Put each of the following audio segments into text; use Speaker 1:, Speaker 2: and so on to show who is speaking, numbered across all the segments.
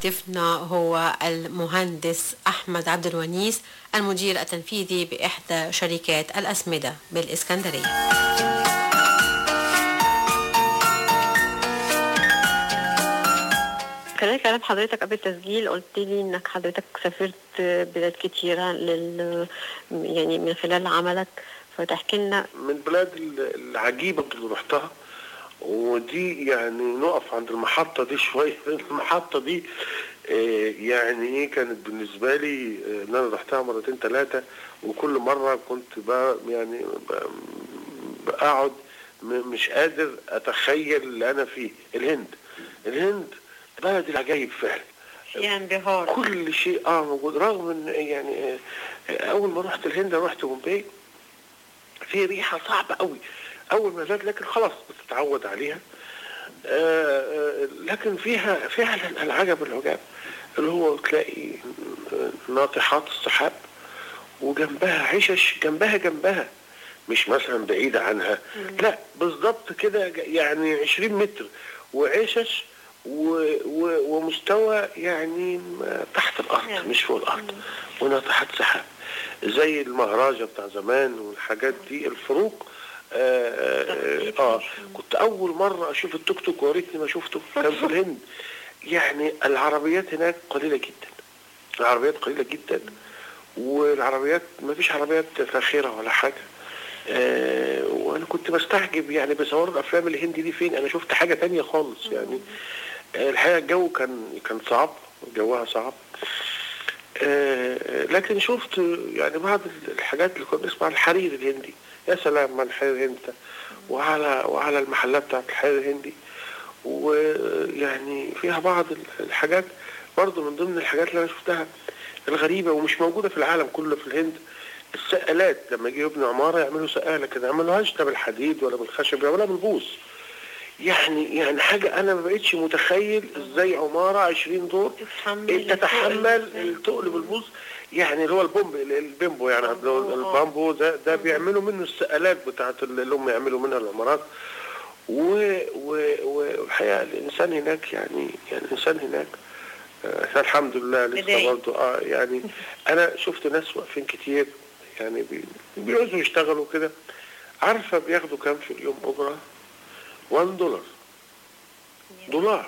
Speaker 1: وضيفنا هو المهندس أحمد عبد الونيس المدير التنفيذي بإحدى شركات الأسمدة بالإسكندرية
Speaker 2: خلال كلام حضرتك قبل التسجيل قلت لي انك حضرتك سافرت بلاد كتيرة لل يعني من خلال عملك فتحكي لنا
Speaker 3: من البلاد العجيبة اللي رحتها ودي يعني نقف عند المحطة دي شوية المحطة دي آه، يعني ايه كانت بالنسبة لي آه، ان انا رحتها مرتين ثلاثة وكل مرة كنت بقى يعني ب- بقعد م- مش قادر اتخيل اللي انا فيه الهند الهند بلد العجايب فعلا
Speaker 2: فيها انبهار
Speaker 3: كل شيء اه موجود رغم ان يعني آه، اول ما رحت الهند رحت بومباي في ريحه صعبه قوي اول ما جت لكن خلاص بتتعود عليها آه، آه، لكن فيها فعلا العجب العجاب اللي هو تلاقي ناطحات السحاب وجنبها عشش جنبها جنبها مش مثلا بعيدة عنها لا بالظبط كده ج- يعني 20 متر وعشش و و ومستوى يعني م- تحت الأرض مش فوق الأرض وناطحات سحاب زي المهراجة بتاع زمان والحاجات دي الفروق آه, آه, آه كنت أول مرة أشوف التوك توك وريتني ما شفته كان في الهند يعني العربيات هناك قليلة جدا العربيات قليلة جدا والعربيات ما فيش عربيات فاخرة ولا حاجة آه وانا كنت بستعجب يعني بصور الافلام الهندي دي فين انا شفت حاجة تانية خالص يعني آه الحقيقة الجو كان كان صعب جوها صعب آه لكن شفت يعني بعض الحاجات اللي كنا بنسمع الحرير الهندي يا سلام على الحرير الهندي ده. وعلى وعلى المحلات بتاعت الحرير الهندي ويعني فيها بعض الحاجات برضه من ضمن الحاجات اللي انا شفتها الغريبة ومش موجودة في العالم كله في الهند السقالات لما يجي يبنوا عمارة يعملوا سقالة كده ما يعملوهاش لا بالحديد ولا بالخشب يعملوها بالبوص يعني يعني حاجة أنا ما بقتش متخيل إزاي عمارة 20 دور
Speaker 2: تتحمل
Speaker 3: تتحمل التقل بالبوص يعني اللي هو البومب البيمبو يعني اللي هو البامبو ده ده بيعملوا منه السقالات بتاعت اللي هم يعملوا منها العمارات و- و- والحقيقة الإنسان هناك يعني يعني الإنسان هناك آه الحمد لله لسه
Speaker 2: بداية.
Speaker 3: برضه اه يعني انا شفت ناس واقفين كتير يعني بي- بيعوزوا يشتغلوا كده عارفه بياخدوا كام في اليوم اجره 1 دولار دولار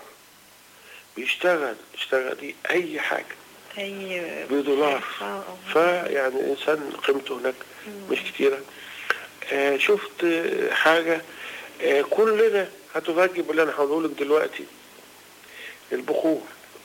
Speaker 3: بيشتغل يشتغل دي اي حاجه
Speaker 2: اي
Speaker 3: بدولار
Speaker 2: آه، آه.
Speaker 3: فيعني الانسان قيمته هناك مش كتيره آه شفت آه، حاجه آه كلنا هتفاجئ باللي انا هقوله لك دلوقتي البخور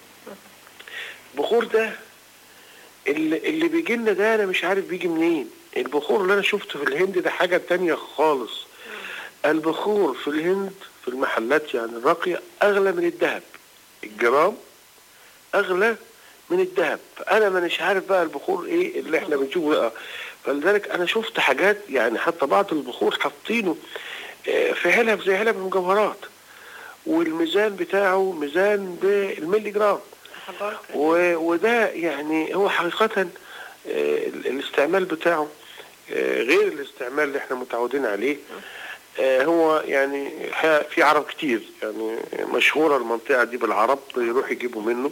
Speaker 3: البخور ده اللي, اللي بيجي لنا ده انا مش عارف بيجي منين البخور اللي انا شفته في الهند ده حاجه تانية خالص البخور في الهند في المحلات يعني الراقيه اغلى من الذهب الجرام اغلى من الذهب انا مانيش عارف بقى البخور ايه اللي احنا بنشوفه بقى فلذلك انا شفت حاجات يعني حتى بعض البخور حاطينه آه، في علب زي علب المجوهرات والميزان بتاعه ميزان بالملي جرام
Speaker 2: حضرتك
Speaker 3: و- وده يعني هو حقيقة آه، ال- الاستعمال بتاعه آه، غير الاستعمال اللي احنا متعودين عليه آه، هو يعني الحقيقة في عرب كتير يعني مشهورة المنطقة دي بالعرب يروح يجيبوا منه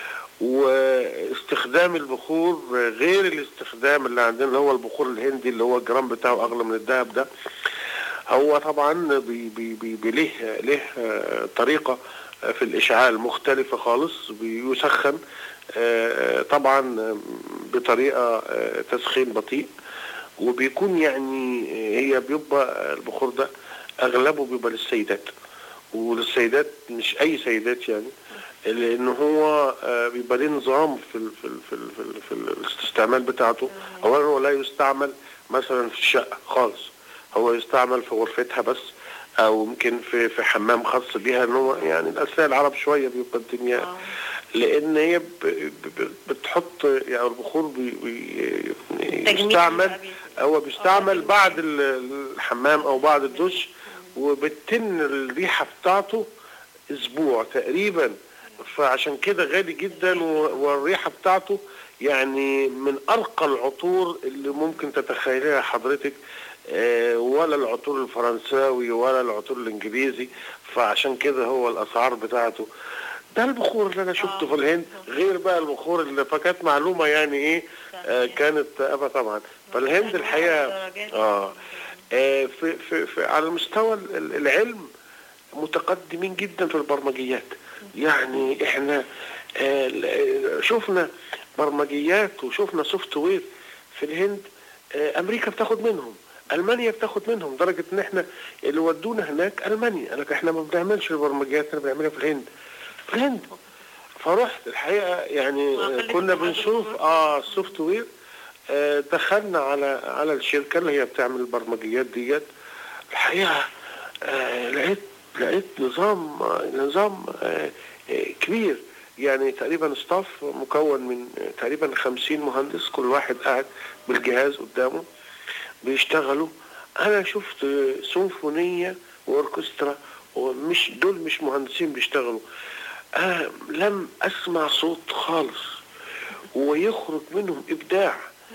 Speaker 3: واستخدام البخور غير الاستخدام اللي عندنا اللي هو البخور الهندي اللي هو الجرام بتاعه اغلى من الذهب ده هو طبعا بي بي بي بي له له آه، طريقه آه، في الاشعال مختلفه خالص بيسخن آه، طبعا آه، بطريقه آه، تسخين بطيء وبيكون يعني آه، هي بيبقى البخور ده اغلبه بيبقى للسيدات وللسيدات مش اي سيدات يعني لان هو آه، بيبقى ليه نظام في ال في ال في ال في, ال في ال- الاستعمال بتاعته اولا هو لا يستعمل مثلا في الشقه خالص هو يستعمل في غرفتها بس او يمكن في في حمام خاص بيها ان هو يعني الاسئله العرب شويه بيبقى الدنيا لان هي ب- ب- ب- بتحط يعني البخور بي بي
Speaker 2: تجميل
Speaker 3: يستعمل
Speaker 2: بقى بي-
Speaker 3: هو بيستعمل بعد ال- الحمام او بعد الدش وبتتن الريحه بتاعته اسبوع تقريبا فعشان كده غالي جدا و- والريحه بتاعته يعني من ارقى العطور اللي ممكن تتخيلها حضرتك آه، ولا العطور الفرنساوي ولا العطور الانجليزي فعشان كده هو الاسعار بتاعته ده البخور اللي انا شفته في الهند غير بقى البخور اللي فكانت معلومه يعني ايه آه كانت ابا طبعا فالهند الحقيقه اه آه، في في في على مستوى ال- ال- العلم متقدمين جدا في البرمجيات يعني احنا آه، ال- شفنا برمجيات وشفنا سوفت وير في الهند آه، امريكا بتاخد منهم المانيا بتاخد منهم لدرجه ان احنا اللي ودونا هناك المانيا قال لك احنا ما بنعملش البرمجيات اللي بنعملها في الهند في الهند فرحت الحقيقه يعني آه، كنا بنشوف اه السوفت وير آه، دخلنا على على الشركه اللي هي بتعمل البرمجيات ديت الحقيقه آه، لقيت لقيت نظام آه، نظام آه، آه، كبير يعني تقريبا ستاف مكون من آه، تقريبا 50 مهندس كل واحد قاعد بالجهاز قدامه بيشتغلوا انا شفت آه، سيمفونيه واوركسترا ومش دول مش مهندسين بيشتغلوا انا لم اسمع صوت خالص ويخرج منهم ابداع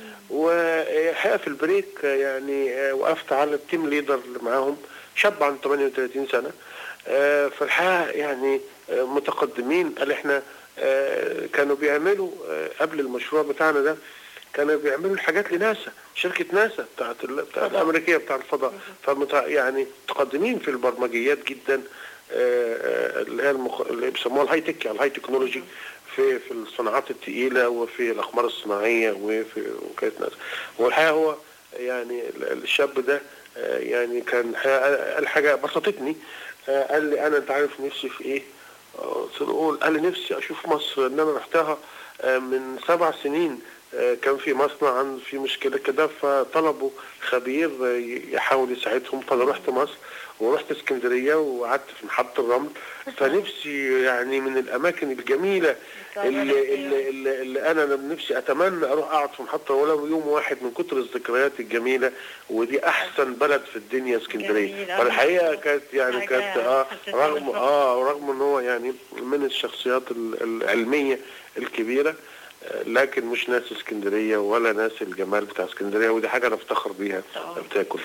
Speaker 3: وحقيقه في البريك يعني آه، وقفت على التيم ليدر اللي معاهم شاب عنده 38 سنه آه، فالحقيقه يعني آه، متقدمين قال احنا آه، كانوا بيعملوا آه، قبل المشروع بتاعنا ده كانوا بيعملوا الحاجات لناسا شركه ناسا بتاعت ال- بتاعت الامريكيه بتاعت الفضاء فمت يعني متقدمين في البرمجيات جدا آه، آه، اللي هي المخ... اللي بيسموها الهاي تك يعني الهاي تكنولوجي في في الصناعات الثقيله وفي الاقمار الصناعيه وفي وكاله ناسا والحقيقه هو يعني ال- الشاب ده آه، يعني كان الحقيقة قال حاجه بسطتني آه، قال لي انا انت عارف نفسي في ايه؟ آه، قلت له قول قال لي نفسي اشوف مصر ان انا رحتها آه، من سبع سنين آه، كان في مصنع عن في مشكله كده فطلبوا خبير آه، ي- يحاول يساعدهم فانا رحت مصر ورحت اسكندريه وقعدت في محطه الرمل فنفسي يعني من الاماكن الجميله اللي, اللي, اللي, اللي انا نفسي اتمنى اروح اقعد في محطه ولو يوم واحد من كتر الذكريات الجميله ودي احسن بلد في الدنيا اسكندريه
Speaker 2: جميل.
Speaker 3: فالحقيقه كانت يعني
Speaker 2: حاجة
Speaker 3: كانت اه
Speaker 2: حسيت
Speaker 3: رغم
Speaker 2: بالفخر.
Speaker 3: اه رغم ان هو يعني من الشخصيات ال- العلميه الكبيره آه، لكن مش ناس اسكندريه ولا ناس الجمال بتاع اسكندريه ودي حاجه انا افتخر بيها بتاكل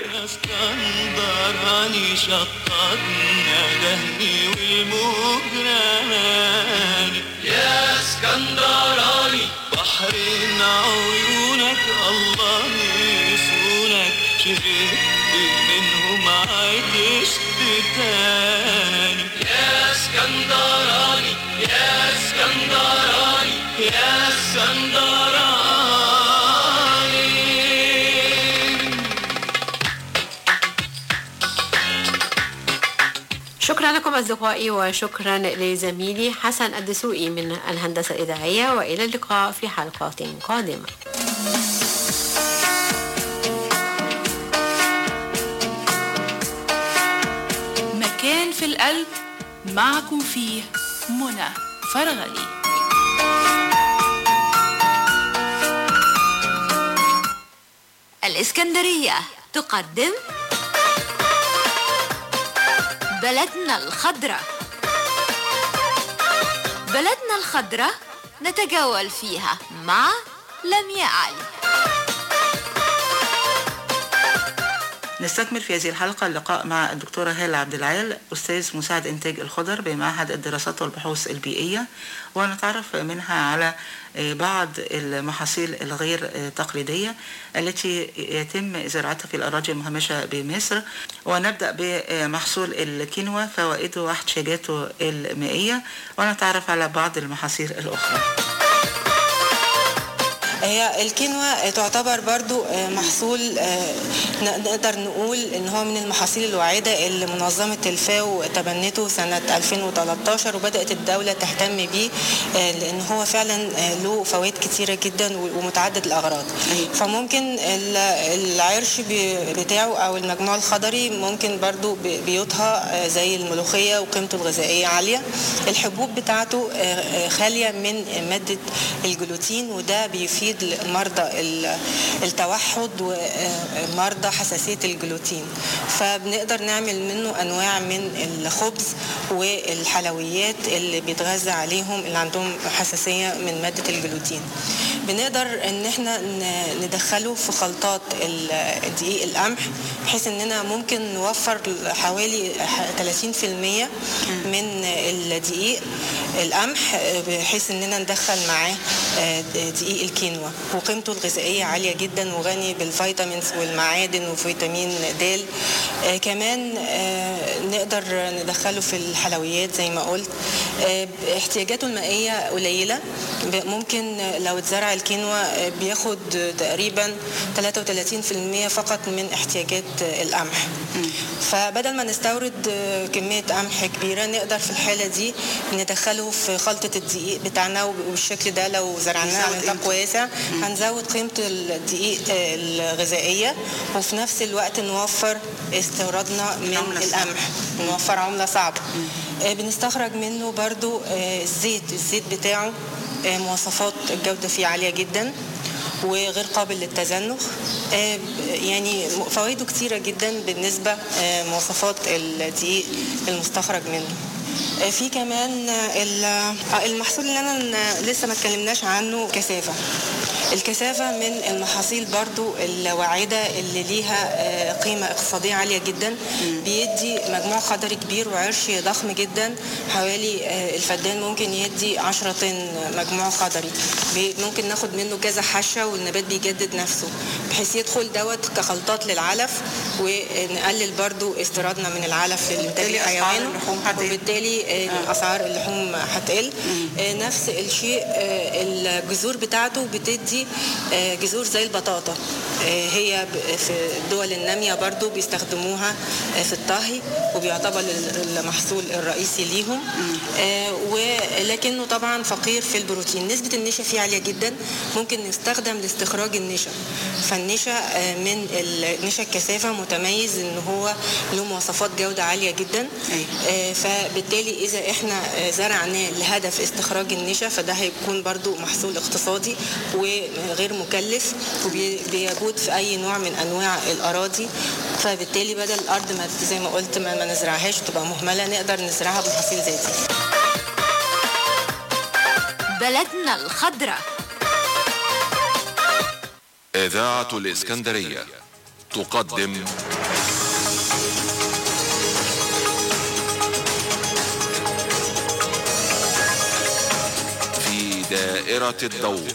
Speaker 4: اسكندراني شطبنا دهني والموج رماني يا اسكندراني بحر عيونك الله يسونك شربت منهم عدشت تاني يا اسكندراني يا اسكندراني يا اسكندراني
Speaker 1: شكرا لكم أصدقائي وشكرا لزميلي حسن الدسوقي من الهندسة الإذاعية وإلى اللقاء في حلقات قادمة
Speaker 5: مكان في القلب معكم فيه منى فرغلي
Speaker 6: الإسكندرية تقدم بلدنا الخضرة بلدنا الخضرة نتجول فيها مع لمياء علي
Speaker 7: نستكمل في هذه الحلقة اللقاء مع الدكتورة هالة عبد العال أستاذ مساعد إنتاج الخضر بمعهد الدراسات والبحوث البيئية ونتعرف منها على آه، بعض المحاصيل الغير آه، تقليدية التي يتم زراعتها في الأراضي المهمشة بمصر ونبدأ بمحصول الكينوا فوائده واحتياجاته المائية ونتعرف على بعض المحاصيل الأخرى
Speaker 8: هي الكينوا تعتبر برضو محصول آه، نقدر نقول ان هو من المحاصيل الواعدة اللي منظمة الفاو تبنته سنة 2013 وبدأت الدولة تهتم بيه آه، لان هو فعلا آه، له فوائد كتيرة جدا ومتعدد الاغراض فممكن ال- العرش بي- بتاعه او المجموع الخضري ممكن برضو بي- بيوتها آه، زي الملوخية وقيمته الغذائية عالية الحبوب بتاعته آه، آه، خالية من مادة الجلوتين وده بيفيد مرضى ال- التوحد ومرضى حساسية الجلوتين فبنقدر نعمل منه أنواع من الخبز والحلويات اللي بيتغذى عليهم اللي عندهم حساسية من مادة الجلوتين بنقدر ان احنا ن- ندخله في خلطات ال- دقيق القمح بحيث اننا ممكن نوفر حوالي ح- 30% من الدقيق القمح آه، بحيث اننا ندخل معاه آه، دقيق الكينوا وقيمته الغذائيه عاليه جدا وغني بالفيتامينز والمعادن وفيتامين د آه، كمان آه، نقدر ندخله في الحلويات زي ما قلت آه، احتياجاته المائيه قليله ب- ممكن آه، لو اتزرع الكينوا آه، بياخد تقريبا 33% فقط من احتياجات آه، القمح فبدل ما نستورد آه، كميه قمح كبيره نقدر في الحاله دي ندخله في خلطه الدقيق بتاعنا وبالشكل ده لو زرعناه على
Speaker 7: نزود
Speaker 8: نطاق واسع هنزود قيمه الدقيق آه، الغذائيه وفي نفس الوقت نوفر استيرادنا من
Speaker 7: العملة الصعبة.
Speaker 8: القمح نوفر عمله صعبه آه، بنستخرج منه برضو آه، الزيت الزيت بتاعه آه، مواصفات الجوده فيه عاليه جدا وغير قابل للتزنخ آه، ب- يعني م- فوائده كتيرة جدا بالنسبة آه، مواصفات الدقيق المستخرج منه آه، في كمان آه، ال- آه، المحصول اللي انا ن- لسه ما اتكلمناش عنه كثافة الكثافة من المحاصيل برضو الواعدة اللي ليها آه، قيمة اقتصادية عالية جدا بيدي مجموع خضري كبير وعرش ضخم جدا حوالي آه، الفدان ممكن يدي 10 طن مجموع خضري بي- ممكن ناخد منه كذا حشة والنبات بيجدد نفسه بحيث يدخل دوت كخلطات للعلف ونقلل برضو استيرادنا من العلف للإنتاج
Speaker 7: وبالتالي أسعار
Speaker 8: الحيواني
Speaker 7: اللحوم هتقل.
Speaker 8: وبالتالي آه، اسعار اللحوم هتقل آه، نفس الشيء آه، الجذور بتاعته بتدي آه، جذور زي البطاطا آه، هي ب- في الدول النامية برضو بيستخدموها آه، في الطهي وبيعتبر ال- المحصول الرئيسي ليهم آه، ولكنه طبعا فقير في البروتين نسبة النشا فيه عالية جدا ممكن نستخدم لاستخراج النشا فالنشا آه، من ال- نشا الكثافة متميز ان هو له مواصفات جودة عالية جدا
Speaker 7: أيوة.
Speaker 8: آه، فبالتالي اذا احنا آه، زرعناه لهدف استخراج النشا فده هيكون برضو محصول اقتصادي وغير مكلف وبيجود في اي نوع من انواع الاراضي فبالتالي بدل الارض ما زي ما قلت ما, ما نزرعهاش تبقى مهمله نقدر نزرعها بمحاصيل زي دي
Speaker 6: بلدنا الخضراء
Speaker 9: إذاعة الإسكندرية تقدم في دائرة الضوء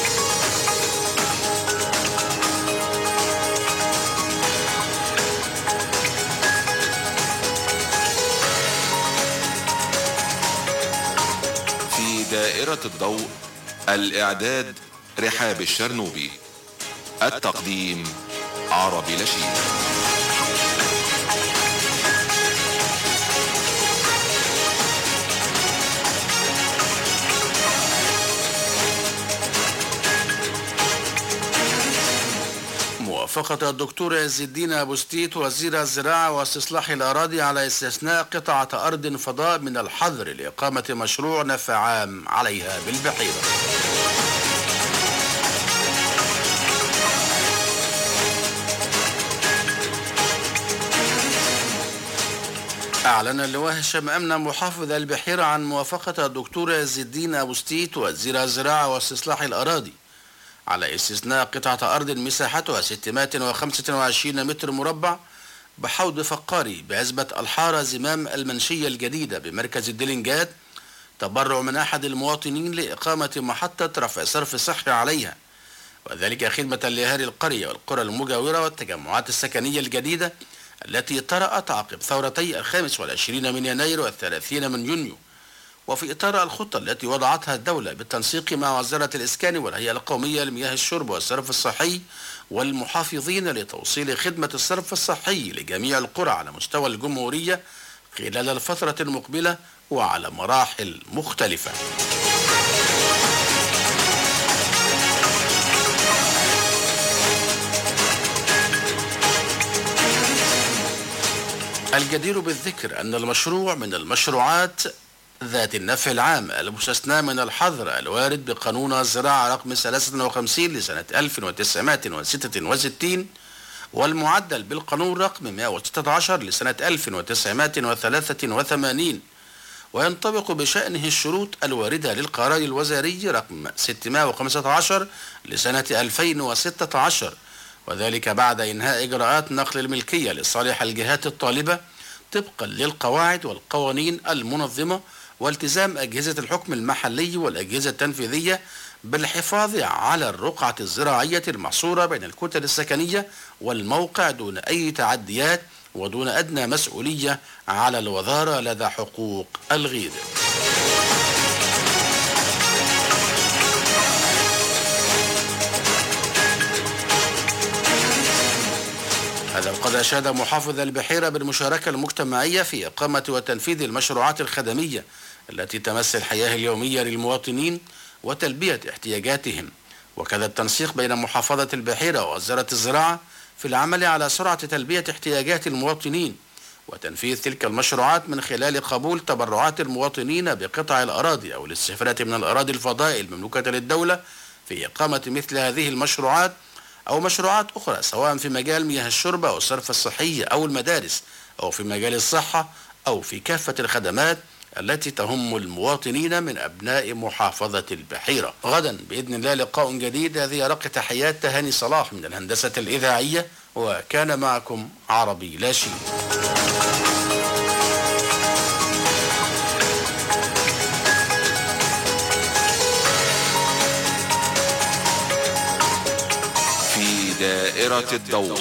Speaker 9: في دائرة الضوء الإعداد رحاب الشرنوبي التقديم عربي لشيد
Speaker 10: موافقة الدكتور عز الدين أبو ستيت وزير الزراعة واستصلاح الأراضي على استثناء قطعة أرض فضاء من الحظر لإقامة مشروع نفع عام عليها بالبحيرة أعلن اللواء هشام أمنة محافظ البحيرة عن موافقة الدكتور عز الدين أبو ستيت وزير الزراعة واستصلاح الأراضي على استثناء قطعة أرض مساحتها 625 متر مربع بحوض فقاري بعزبة الحارة زمام المنشية الجديدة بمركز الدلنجات تبرع من أحد المواطنين لإقامة محطة رفع صرف صحي عليها وذلك خدمة لأهالي القرية والقرى المجاورة والتجمعات السكنية الجديدة التي طرأت عقب ثورتي الخامس والعشرين من يناير والثلاثين من يونيو وفي إطار الخطة التي وضعتها الدولة بالتنسيق مع وزارة الإسكان والهيئة القومية لمياه الشرب والصرف الصحي والمحافظين لتوصيل خدمة الصرف الصحي لجميع القرى على مستوى الجمهورية خلال الفترة المقبلة وعلى مراحل مختلفة الجدير بالذكر أن المشروع من المشروعات ذات النفع العام المستثنى من الحظر الوارد بقانون الزراعة رقم 53 لسنة 1966 والمعدل بالقانون رقم 116 لسنة 1983 وينطبق بشأنه الشروط الواردة للقرار الوزاري رقم 615 لسنة 2016 وذلك بعد إنهاء إجراءات نقل الملكية لصالح الجهات الطالبة طبقا للقواعد والقوانين المنظمة والتزام أجهزة الحكم المحلي والأجهزة التنفيذية بالحفاظ على الرقعة الزراعية المحصورة بين الكتل السكنية والموقع دون أي تعديات ودون أدنى مسؤولية على الوزارة لدى حقوق الغير هذا وقد أشاد محافظ البحيرة بالمشاركة المجتمعية في إقامة وتنفيذ المشروعات الخدمية التي تمس الحياة اليومية للمواطنين وتلبية احتياجاتهم وكذا التنسيق بين محافظة البحيرة ووزارة الزراعة في العمل على سرعة تلبية احتياجات المواطنين وتنفيذ تلك المشروعات من خلال قبول تبرعات المواطنين بقطع الأراضي أو الاستفادة من الأراضي الفضاء المملوكة للدولة في إقامة مثل هذه المشروعات أو مشروعات أخرى سواء في مجال مياه الشرب أو الصرف الصحي أو المدارس أو في مجال الصحة أو في كافة الخدمات التي تهم المواطنين من أبناء محافظة البحيرة غدا بإذن الله لقاء جديد هذه رق تحيات تهاني صلاح من الهندسة الإذاعية وكان معكم عربي لا شيء
Speaker 9: في دائرة الضوء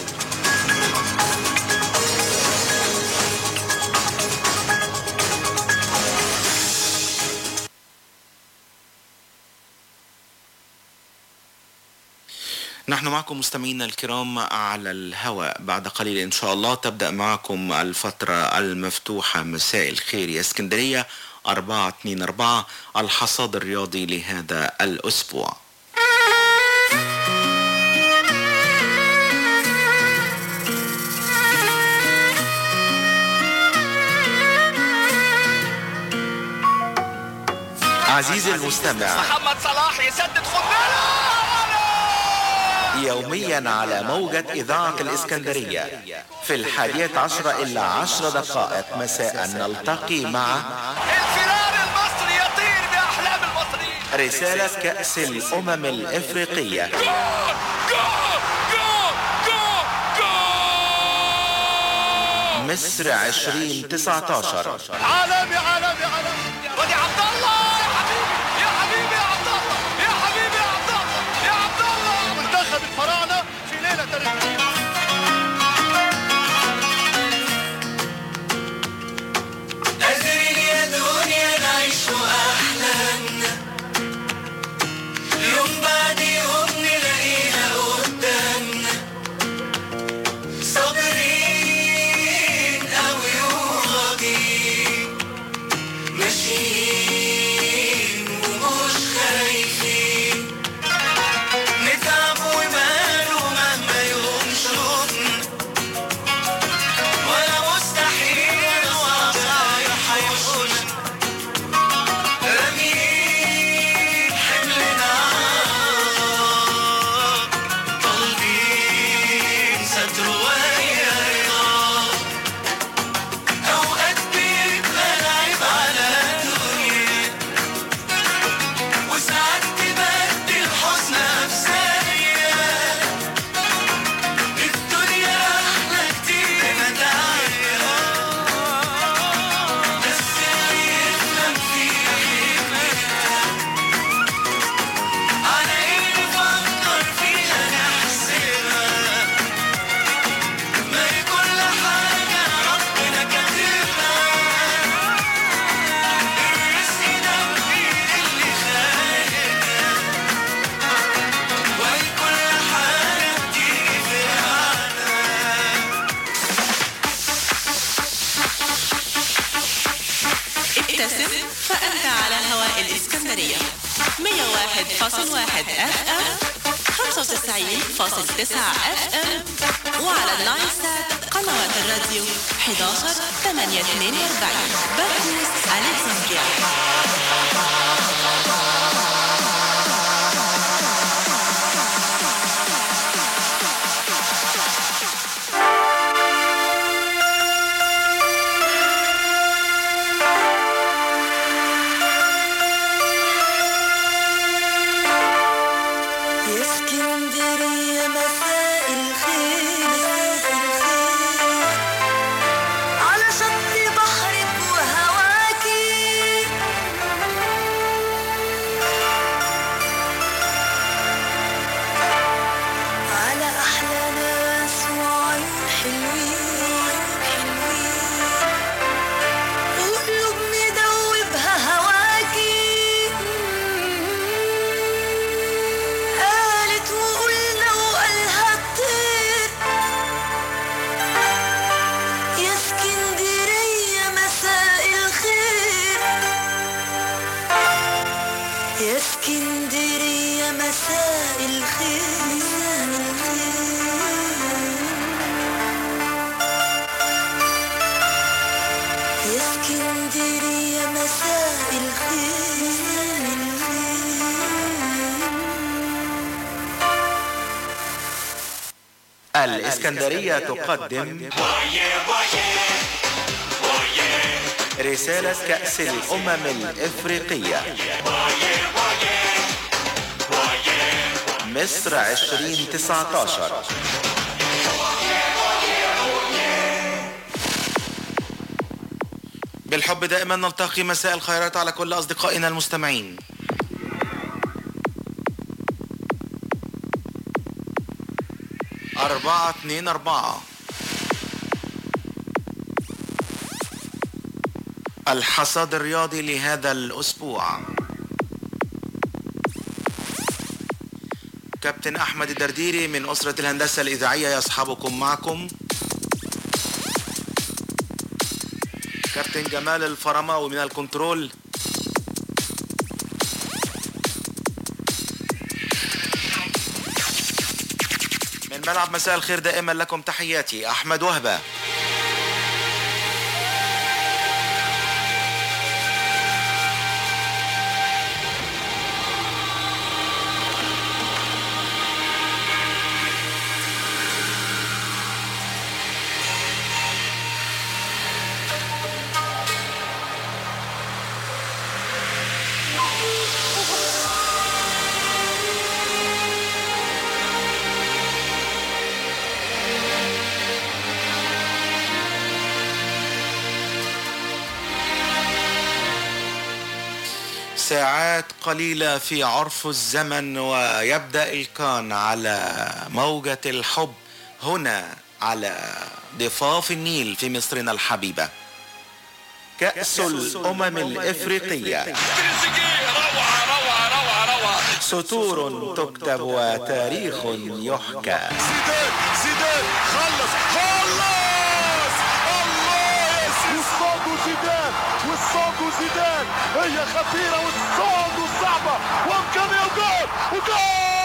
Speaker 11: نحن معكم مستمعينا الكرام على الهواء بعد قليل إن شاء الله تبدأ معكم الفترة المفتوحة مساء الخير يا اسكندرية 424 الحصاد الرياضي لهذا الأسبوع عزيزي المستمع
Speaker 12: محمد صلاح يسدد خد
Speaker 11: يوميا على موجة إذاعة الإسكندرية في الحادية عشرة إلا عشر دقائق مساء نلتقي مع
Speaker 12: الفرار المصري يطير بأحلام المصريين
Speaker 11: رسالة كأس الأمم الإفريقية مصر 2019
Speaker 12: عالمي عالمي عالمي ودي عبد الله يا حبيبي يا حبيبي يا عبد الله يا حبيبي يا عبد الله يا عبد الله منتخب الفراعنه في ليله تاريخيه
Speaker 4: قادرين يا دنيا نعيش أحلامنا يوم بعد يوم نلاقيها قدامنا صابرين أوي وراضيين ماشيين ومش خايفين نتعب وماله مهما يوم شوفنا ولا مستحيل وصايا حيحوشنا راميين حملنا طالبين ستر ويا رضا أوقات بيبقى العيب على الدنيا وساعات تبدل حزنها بثانية الدنيا أحلى كتير متاعها بس اللي يفهم فيها حكمتها على إيه نفكر فيها نحسبها ما هي كل حاجة ربنا كاتبها الرزق ده بإيد اللي خالقها وهي كل حاجة بتيجي في ميعادها
Speaker 13: ابتسم فأنت على هواء الإسكندرية 101.1 اف ام 95.9 اف ام وعلى النايل سات قنوات الراديو 11 842 باكوس ألكسندريا
Speaker 4: يا اسكندرية مساء الخير على شط بحرك وهواكي
Speaker 14: اسكندرية مساء الخير يا اسكندرية مساء الخير
Speaker 11: الإسكندرية تقدم رسالة كأس الأمم الإفريقية مصر 2019 بالحب دائما نلتقي مساء الخيرات على كل أصدقائنا المستمعين أربعة اتنين أربعة الحصاد الرياضي لهذا الأسبوع كابتن أحمد الدرديري من أسرة الهندسة الإذاعية يصحبكم معكم كابتن جمال الفرماوي من الكنترول من ملعب مساء الخير دائما لكم تحياتي أحمد وهبة ساعات قليلة في عرف الزمن ويبدأ الكان على موجة الحب هنا على ضفاف النيل في مصرنا الحبيبة كأس الأمم الإفريقية سطور تكتب وتاريخ يحكى
Speaker 12: زيدان زيدان خلص خلص الله وصادوا زيدان وصادوا زيدان هي خطيرة وصادوا صعبة وامكانية وجول وجول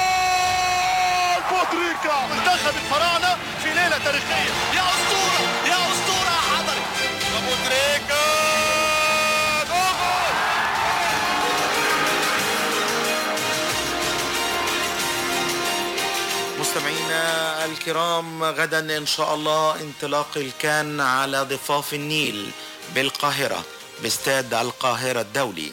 Speaker 12: بودريكا منتخب الفراعنة في ليلة تاريخية يا أسطورة يا أسطورة يا حضري بودريكا جول
Speaker 11: مستمعينا الكرام غدا ان شاء الله انطلاق الكان على ضفاف النيل بالقاهرة باستاد القاهرة الدولي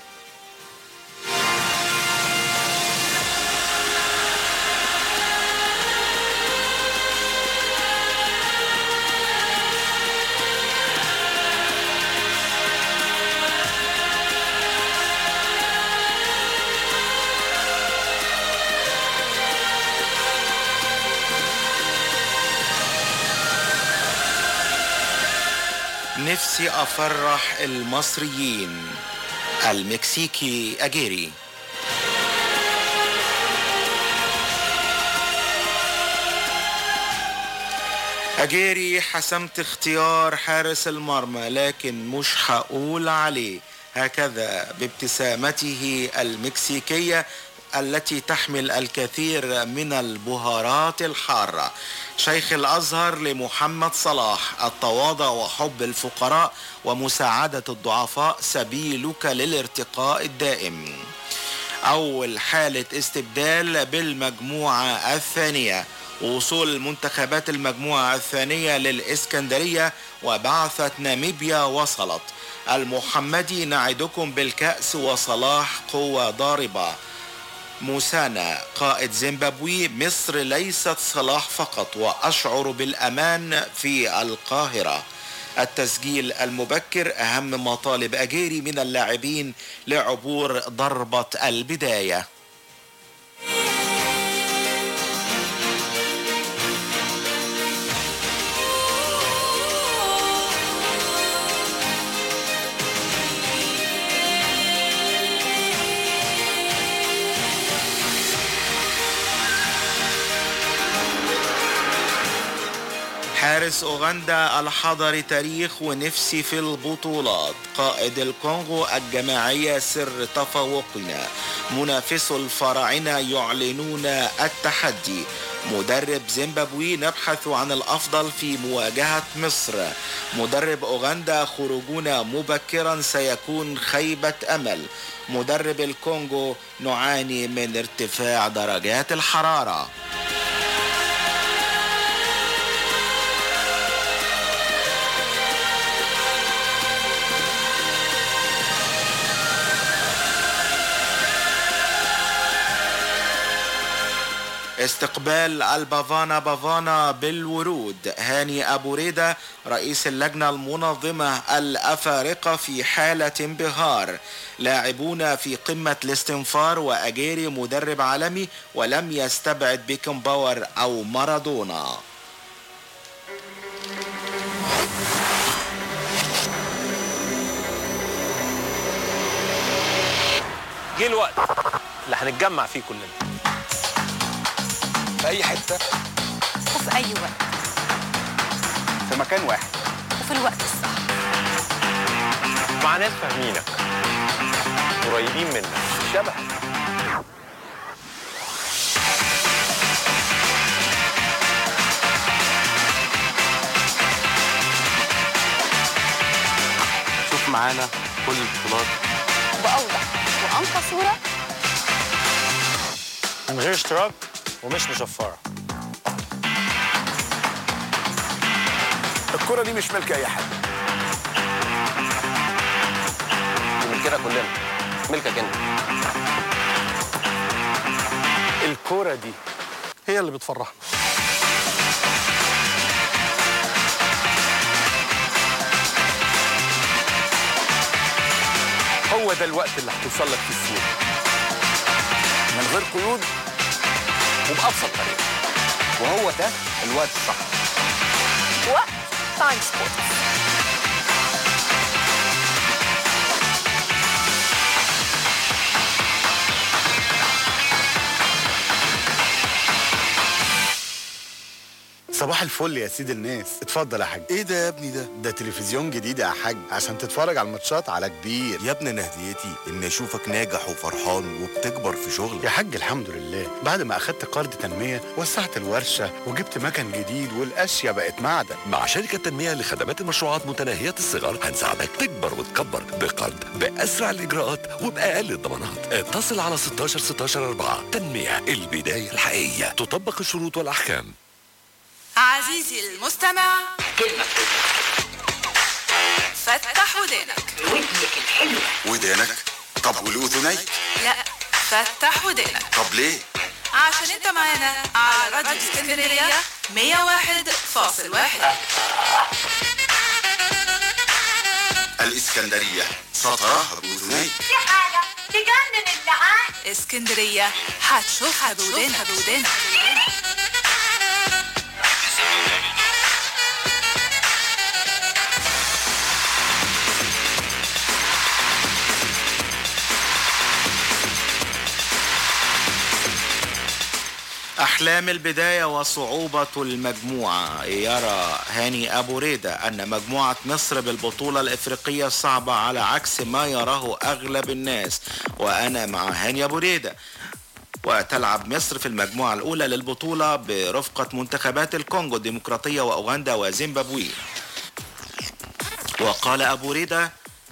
Speaker 11: نفسي افرح المصريين المكسيكي اجيري أجيري حسمت اختيار حارس المرمى لكن مش هقول عليه هكذا بابتسامته المكسيكية التي تحمل الكثير من البهارات الحارة شيخ الأزهر لمحمد صلاح التواضع وحب الفقراء ومساعدة الضعفاء سبيلك للارتقاء الدائم أول حالة استبدال بالمجموعة الثانية وصول منتخبات المجموعة الثانية للإسكندرية وبعثة ناميبيا وصلت المحمدي نعدكم بالكأس وصلاح قوة ضاربة موسانا قائد زيمبابوي مصر ليست صلاح فقط وأشعر بالأمان في القاهرة التسجيل المبكر أهم مطالب أجيري من اللاعبين لعبور ضربة البداية حارس أوغندا الحضري تاريخ ونفسي في البطولات قائد الكونغو الجماعية سر تفوقنا منافس الفراعنة يعلنون التحدي مدرب زيمبابوي نبحث عن الأفضل في مواجهة مصر مدرب أوغندا خروجنا مبكرا سيكون خيبة أمل مدرب الكونغو نعاني من ارتفاع درجات الحرارة استقبال البافانا بافانا بالورود هاني أبو ريدة رئيس اللجنة المنظمة الأفارقة في حالة انبهار لاعبون في قمة الاستنفار وأجيري مدرب عالمي ولم يستبعد بيكن باور أو مارادونا
Speaker 15: جه الوقت اللي هنتجمع فيه كلنا في اي حته
Speaker 16: وفي أي وقت
Speaker 15: في مكان واحد
Speaker 16: وفي الوقت الصح
Speaker 15: مع ناس فاهمينك قريبين منك شبهك شوف معانا كل البطولات
Speaker 16: بأوضح وأنقى صورة
Speaker 15: من غير اشتراك ومش مشفره
Speaker 12: الكرة دي مش ملك أي حد
Speaker 15: دي ملكنا كلنا ملكك انت الكرة دي هي اللي بتفرحنا هو ده الوقت اللي هتوصل لك فيه الصورة
Speaker 12: من غير قيود
Speaker 15: وبأبسط طريقة وهو ده الوقت الصح
Speaker 16: وقت تايم سبورت
Speaker 17: صباح الفل يا سيد الناس اتفضل يا حاج ايه ده يا ابني ده ده تلفزيون جديد يا حاج عشان تتفرج على الماتشات على كبير
Speaker 18: يا ابني انا هديتي اني اشوفك ناجح وفرحان وبتكبر في شغلك
Speaker 17: يا حاج الحمد لله بعد ما اخدت قرض تنمية وسعت الورشة وجبت مكن جديد والاشياء بقت معدن
Speaker 19: مع شركة تنمية لخدمات المشروعات متناهية الصغر هنساعدك تكبر وتكبر بقرض بأسرع الإجراءات وبأقل الضمانات اتصل على 16 16 4 تنمية البداية الحقيقية تطبق الشروط والأحكام
Speaker 5: عزيزي المستمع كلمة فتح ودانك ودنك الحلوة
Speaker 18: ودانك طب والاذنين
Speaker 5: لا فتح ودانك
Speaker 18: طب ليه
Speaker 5: عشان انت معانا على راديو اسكندرية 101.1
Speaker 18: الاسكندريه سطرها باذنين
Speaker 5: دي حاجة تجنن العقل اسكندرية هتشوفها بودانها بودانها
Speaker 11: أحلام البداية وصعوبة المجموعة يرى هاني أبو ريدة أن مجموعة مصر بالبطولة الإفريقية صعبة على عكس ما يراه أغلب الناس وأنا مع هاني أبو ريدة وتلعب مصر في المجموعة الأولى للبطولة برفقة منتخبات الكونغو الديمقراطية وأوغندا وزيمبابوي وقال أبو ريدة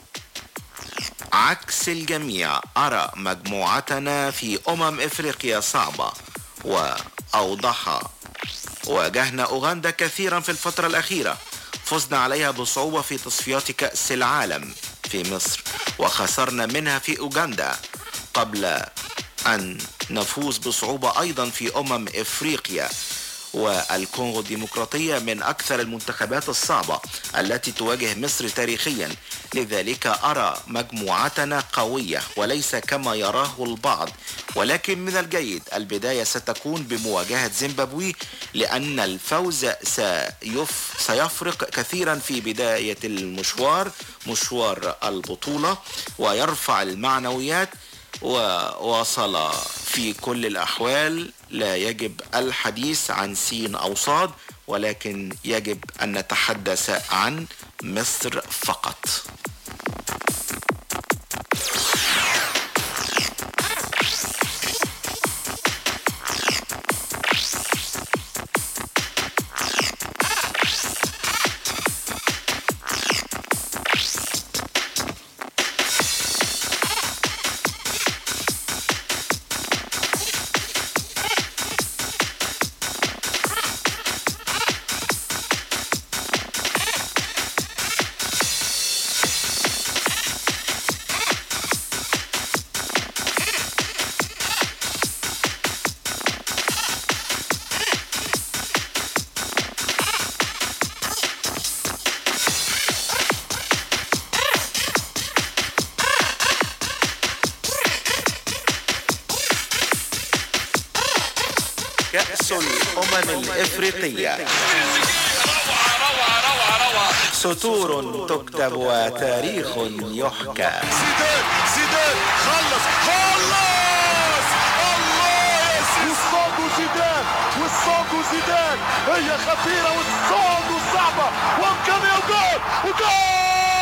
Speaker 11: عكس الجميع أرى مجموعتنا في أمم إفريقيا صعبة وأوضح واجهنا أوغندا كثيرا في الفترة الأخيرة فزنا عليها بصعوبة في تصفيات كأس العالم في مصر وخسرنا منها في أوغندا قبل أن نفوز بصعوبة أيضا في أمم إفريقيا والكونغو الديمقراطية من أكثر المنتخبات الصعبة التي تواجه مصر تاريخيا لذلك أرى مجموعتنا قوية وليس كما يراه البعض ولكن من الجيد البداية ستكون بمواجهة زيمبابوي لأن الفوز سيف سيفرق كثيرا في بداية المشوار مشوار البطولة ويرفع المعنويات وواصل في كل الأحوال لا يجب الحديث عن سين أو صاد ولكن يجب أن نتحدث عن مصر فقط كأس الأمم الإفريقية سطور تكتب وتاريخ يحكى
Speaker 12: زيدان زيدان خلص خلص الله وصادوا زيدان وصادوا زيدان هي خطيرة وصادوا صعبة وإمكانية وجول وجول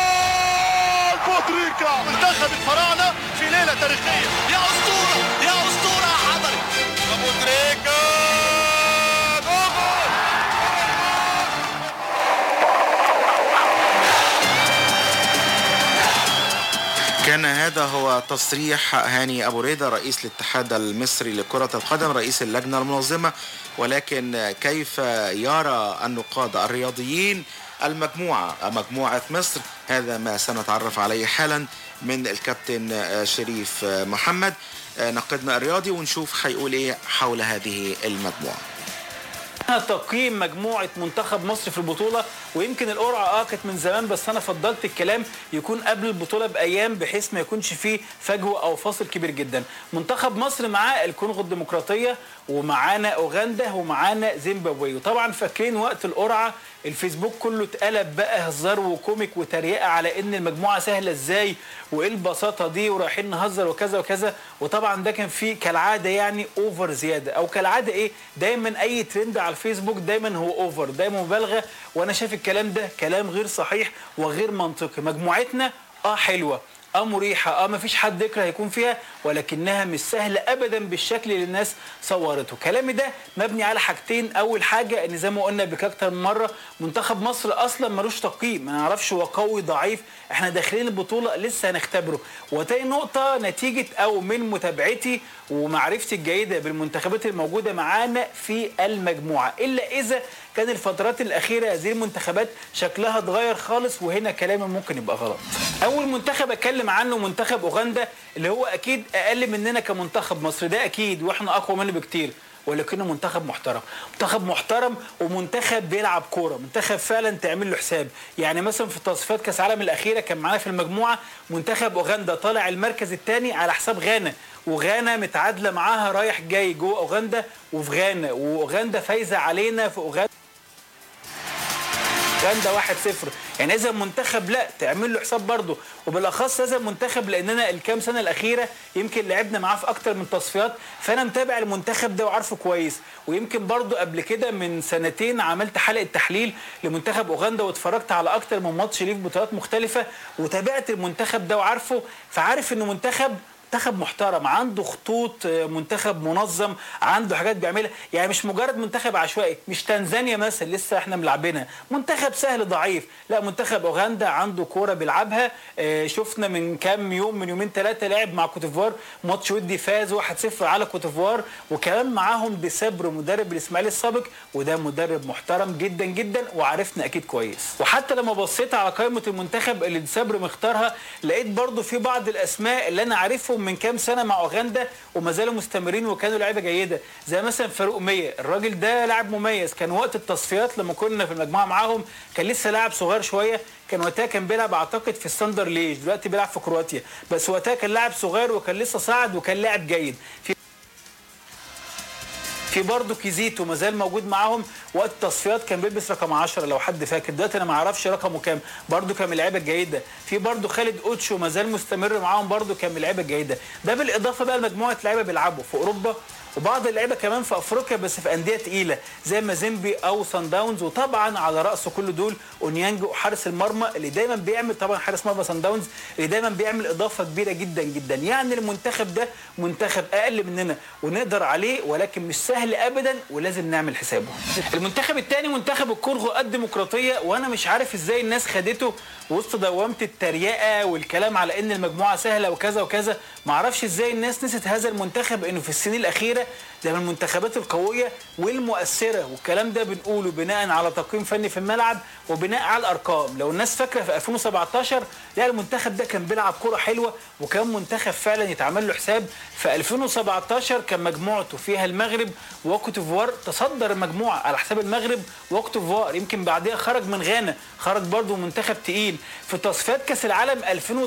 Speaker 12: بودريكا منتخب الفراعنة في ليلة تاريخية يا أسطورة يا أسطورة يا حضري بودريكا
Speaker 11: كان هذا هو تصريح هاني أبو ريدة رئيس الاتحاد المصري لكرة القدم رئيس اللجنة المنظمة ولكن كيف يرى النقاد الرياضيين المجموعة مجموعة مصر هذا ما سنتعرف عليه حالا من الكابتن شريف محمد نقدنا الرياضي ونشوف هيقول ايه حول هذه المجموعة
Speaker 20: تقييم مجموعة منتخب مصر في البطولة ويمكن القرعة اه كانت من زمان بس انا فضلت الكلام يكون قبل البطولة بايام بحيث ما يكونش فيه فجوة او فاصل كبير جدا منتخب مصر معاه الكونغو الديمقراطية ومعانا اوغندا ومعانا زيمبابوي وطبعا فاكرين وقت القرعة الفيسبوك كله اتقلب بقى هزار وكوميك وتريقة على ان المجموعة سهلة ازاي وايه البساطة دي ورايحين نهزر وكذا وكذا وطبعا ده كان فيه كالعادة يعني اوفر زيادة او كالعادة ايه دايما اي ترند على الفيسبوك دايما هو اوفر دايما مبالغة وانا شايف الكلام ده كلام غير صحيح وغير منطقي مجموعتنا اه حلوة اه مريحه اه ما فيش حد يكره يكون فيها ولكنها مش سهله ابدا بالشكل اللي الناس صورته كلامي ده مبني على حاجتين اول حاجه ان زي ما قلنا بك اكتر من مره منتخب مصر اصلا ملوش تقييم ما نعرفش هو قوي ضعيف احنا داخلين البطوله لسه هنختبره وتاني نقطه نتيجه او من متابعتي ومعرفتي الجيده بالمنتخبات الموجوده معانا في المجموعه الا اذا كان الفترات الاخيره هذه المنتخبات شكلها اتغير خالص وهنا كلامي ممكن يبقى غلط اول منتخب اتكلم عنه منتخب اوغندا اللي هو اكيد اقل مننا كمنتخب مصر ده اكيد واحنا اقوى منه بكتير ولكنه منتخب محترم منتخب محترم ومنتخب بيلعب كوره منتخب فعلا تعمل له حساب يعني مثلا في تصفيات كاس العالم الاخيره كان معانا في المجموعه منتخب اوغندا طالع المركز الثاني على حساب غانا وغانا متعادله معاها رايح جاي جوه اوغندا وفي غانا واوغندا فايزه علينا في اوغندا اوغندا 1-0 يعني اذا المنتخب لا تعمل له حساب برضه وبالاخص هذا المنتخب لاننا الكام سنه الاخيره يمكن لعبنا معاه في اكتر من تصفيات فانا متابع المنتخب ده وعارفه كويس ويمكن برضه قبل كده من سنتين عملت حلقه تحليل لمنتخب اوغندا واتفرجت على اكتر من ماتش ليه في بطولات مختلفه وتابعت المنتخب ده وعارفه فعارف انه منتخب منتخب محترم عنده خطوط منتخب منظم عنده حاجات بيعملها يعني مش مجرد منتخب عشوائي مش تنزانيا مثلا لسه احنا ملعبينها منتخب سهل ضعيف لا منتخب اوغندا عنده كوره بيلعبها اه شفنا من كام يوم من يومين ثلاثه لعب مع كوتيفوار ماتش ودي فاز 1-0 على كوتيفوار وكمان معاهم ديسابر مدرب الاسماعيلي السابق وده مدرب محترم جدا جدا وعارفنا اكيد كويس وحتى لما بصيت على قائمه المنتخب اللي ديسابر مختارها لقيت برضو في بعض الاسماء اللي انا عارفهم من كام سنه مع اوغندا وما زالوا مستمرين وكانوا لعيبه جيده زي مثلا فاروق مية الراجل ده لاعب مميز كان وقت التصفيات لما كنا في المجموعه معاهم كان لسه لاعب صغير شويه كان وقتها كان بيلعب اعتقد في الساندر ليج دلوقتي بيلعب في كرواتيا بس وقتها كان لاعب صغير وكان لسه صاعد وكان لاعب جيد في في برضه كيزيتو ما زال موجود معاهم وقت التصفيات كان بيلبس رقم 10 لو حد فاكر دلوقتي انا ما اعرفش رقمه كام برضه كان من اللعيبه الجيده في برضه خالد اوتشو ما زال مستمر معاهم برضه كان من اللعيبه الجيده ده بالاضافه بقى لمجموعه لعيبه بيلعبوا في اوروبا وبعض اللعيبه كمان في افريقيا بس في انديه تقيله زي مازيمبي او سان داونز وطبعا على راس كل دول اونيانج وحارس المرمى اللي دايما بيعمل طبعا حارس مرمى سان داونز اللي دايما بيعمل اضافه كبيره جدا جدا يعني المنتخب ده منتخب اقل مننا ونقدر عليه ولكن مش سهل ابدا ولازم نعمل حسابه المنتخب الثاني منتخب الكونغو الديمقراطيه وانا مش عارف ازاي الناس خدته وسط دوامه التريقه والكلام على ان المجموعه سهله وكذا وكذا ما اعرفش ازاي الناس نسيت هذا المنتخب انه في السنين الاخيره ده من المنتخبات القويه والمؤثره والكلام ده بنقوله بناء على تقييم فني في الملعب وبناء على الارقام لو الناس فاكره في 2017 لا المنتخب ده كان بيلعب كره حلوه وكان منتخب فعلا يتعمل له حساب في 2017 كان مجموعته فيها المغرب وكوت ديفوار تصدر المجموعه على حساب المغرب وكوت ديفوار يمكن بعدها خرج من غانا خرج برضه منتخب تقيل في تصفيات كاس العالم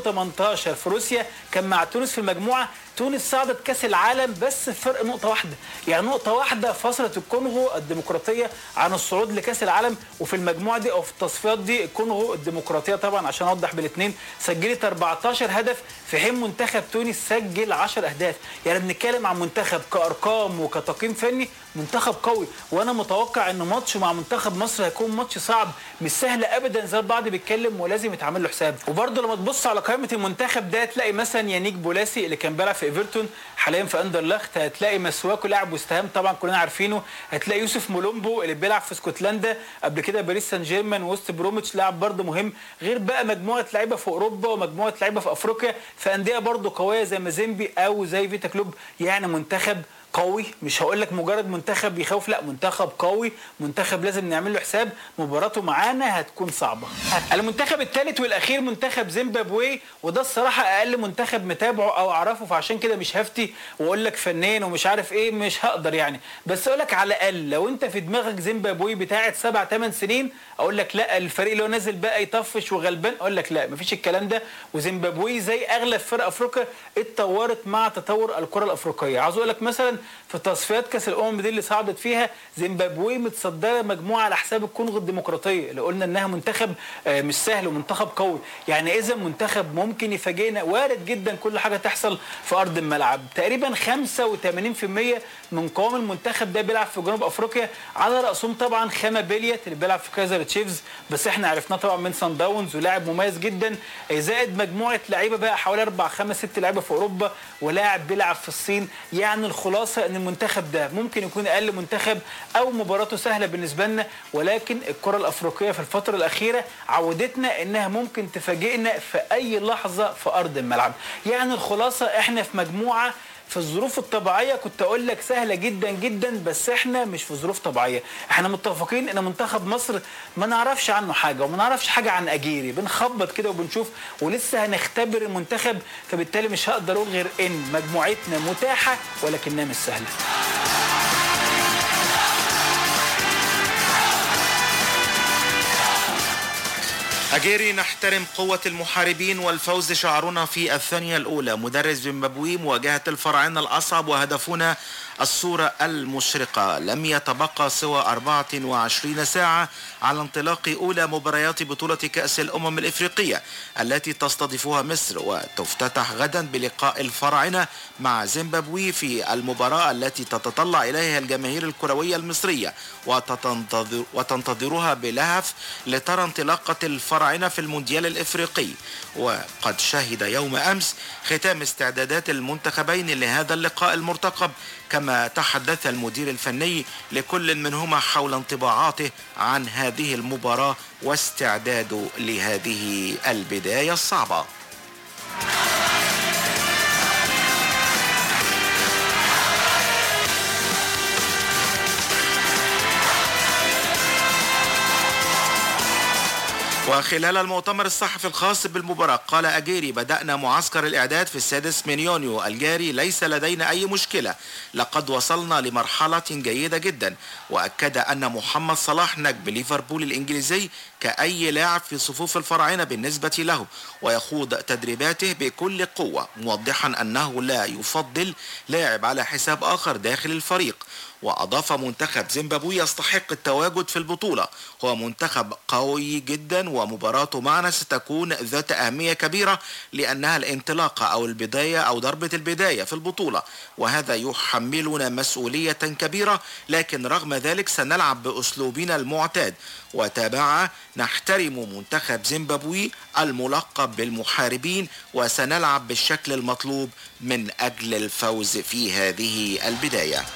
Speaker 20: 2018 في روسيا كان مع تونس في المجموعه تونس صعدت كاس العالم بس فرق نقطه واحده يعني نقطه واحده فصلت الكونغو الديمقراطيه عن الصعود لكاس العالم وفي المجموعه دي او في التصفيات دي الكونغو الديمقراطيه طبعا عشان اوضح بالاثنين سجلت 14 هدف في حين منتخب تونس سجل 10 اهداف يعني بنتكلم عن منتخب كارقام وكتقييم فني منتخب قوي وانا متوقع ان ماتش مع منتخب مصر هيكون ماتش صعب مش سهل ابدا زي البعض بيتكلم ولازم يتعمل له حساب وبرده لما تبص على قائمه المنتخب ده تلاقي مثلا يانيك بولاسي اللي كان بيلعب في ايفرتون حاليا في اندرلخت هتلاقي مسواكو لاعب وستهام طبعا كلنا عارفينه هتلاقي يوسف مولومبو اللي بيلعب في اسكتلندا قبل كده باريس سان جيرمان وست بروميتش لاعب برده مهم غير بقى مجموعه لعيبه في اوروبا ومجموعه لعيبه في افريقيا في انديه برده قويه زي مازيمبي او زي فيتا كلوب يعني منتخب قوي مش هقول لك مجرد منتخب بيخوف لا منتخب قوي منتخب لازم نعمل له حساب مباراته معانا هتكون صعبه المنتخب الثالث والاخير منتخب زيمبابوي وده الصراحه اقل منتخب متابعه او اعرفه فعشان كده مش هفتي واقول لك فنان ومش عارف ايه مش هقدر يعني بس اقول لك على الاقل لو انت في دماغك زيمبابوي بتاعه سبع ثمان سنين اقول لك لا الفريق اللي هو نازل بقى يطفش وغلبان اقول لك لا مفيش الكلام ده وزيمبابوي زي اغلب فرق افريقيا اتطورت مع تطور الكره الافريقيه عاوز اقول لك مثلا في تصفيات كاس الامم دي اللي صعدت فيها زيمبابوي متصدره مجموعه على حساب الكونغو الديمقراطيه اللي قلنا انها منتخب آه، مش سهل ومنتخب قوي يعني اذا منتخب ممكن يفاجئنا وارد جدا كل حاجه تحصل في ارض الملعب تقريبا 85% من قوام المنتخب ده بيلعب في جنوب افريقيا على راسهم طبعا خامة بيليت اللي بيلعب في كايزر تشيفز بس احنا عرفناه طبعا من سان داونز ولاعب مميز جدا آه، زائد مجموعه لعيبه بقى حوالي اربع خمس ست لعيبه في اوروبا ولاعب بيلعب في الصين يعني الخلاصه ان المنتخب ده ممكن يكون اقل منتخب او مباراته سهله بالنسبه لنا ولكن الكره الافريقيه في الفتره الاخيره عودتنا انها ممكن تفاجئنا في اي لحظه في ارض الملعب يعني الخلاصه احنا في مجموعه في الظروف الطبيعيه كنت اقول لك سهله جدا جدا بس احنا مش في ظروف طبيعيه احنا متفقين ان منتخب مصر ما نعرفش عنه حاجه وما نعرفش حاجه عن اجيري بنخبط كده وبنشوف ولسه هنختبر المنتخب فبالتالي مش هقدر اقول غير ان مجموعتنا متاحه ولكنها مش سهله
Speaker 11: أجيري نحترم قوة المحاربين والفوز شعارنا في الثانية الأولى مدرس زيمبابوي مواجهة الفراعنة الأصعب وهدفنا الصورة المشرقة لم يتبقى سوى 24 ساعة على انطلاق أولى مباريات بطولة كأس الأمم الإفريقية التي تستضيفها مصر وتفتتح غدا بلقاء الفراعنة مع زيمبابوي في المباراة التي تتطلع إليها الجماهير الكروية المصرية وتتنتظر وتنتظرها بلهف لترى انطلاقة الفراعنة في المونديال الإفريقي وقد شهد يوم أمس ختام استعدادات المنتخبين لهذا اللقاء المرتقب كما تحدث المدير الفني لكل منهما حول انطباعاته عن هذه المباراة واستعداده لهذه البداية الصعبة وخلال المؤتمر الصحفي الخاص بالمباراة قال أجيري بدأنا معسكر الإعداد في السادس من يونيو الجاري ليس لدينا أي مشكلة لقد وصلنا لمرحلة جيدة جدا وأكد أن محمد صلاح نجم ليفربول الإنجليزي كأي لاعب في صفوف الفراعنة بالنسبة له ويخوض تدريباته بكل قوة موضحا أنه لا يفضل لاعب على حساب آخر داخل الفريق وأضاف منتخب زيمبابوي يستحق التواجد في البطولة هو منتخب قوي جدا ومباراته معنا ستكون ذات أهمية كبيرة لأنها الانطلاقة أو البداية أو ضربة البداية في البطولة وهذا يحملنا مسؤولية كبيرة لكن رغم ذلك سنلعب بأسلوبنا المعتاد وتابع نحترم منتخب زيمبابوي الملقب بالمحاربين وسنلعب بالشكل المطلوب من أجل الفوز في هذه البداية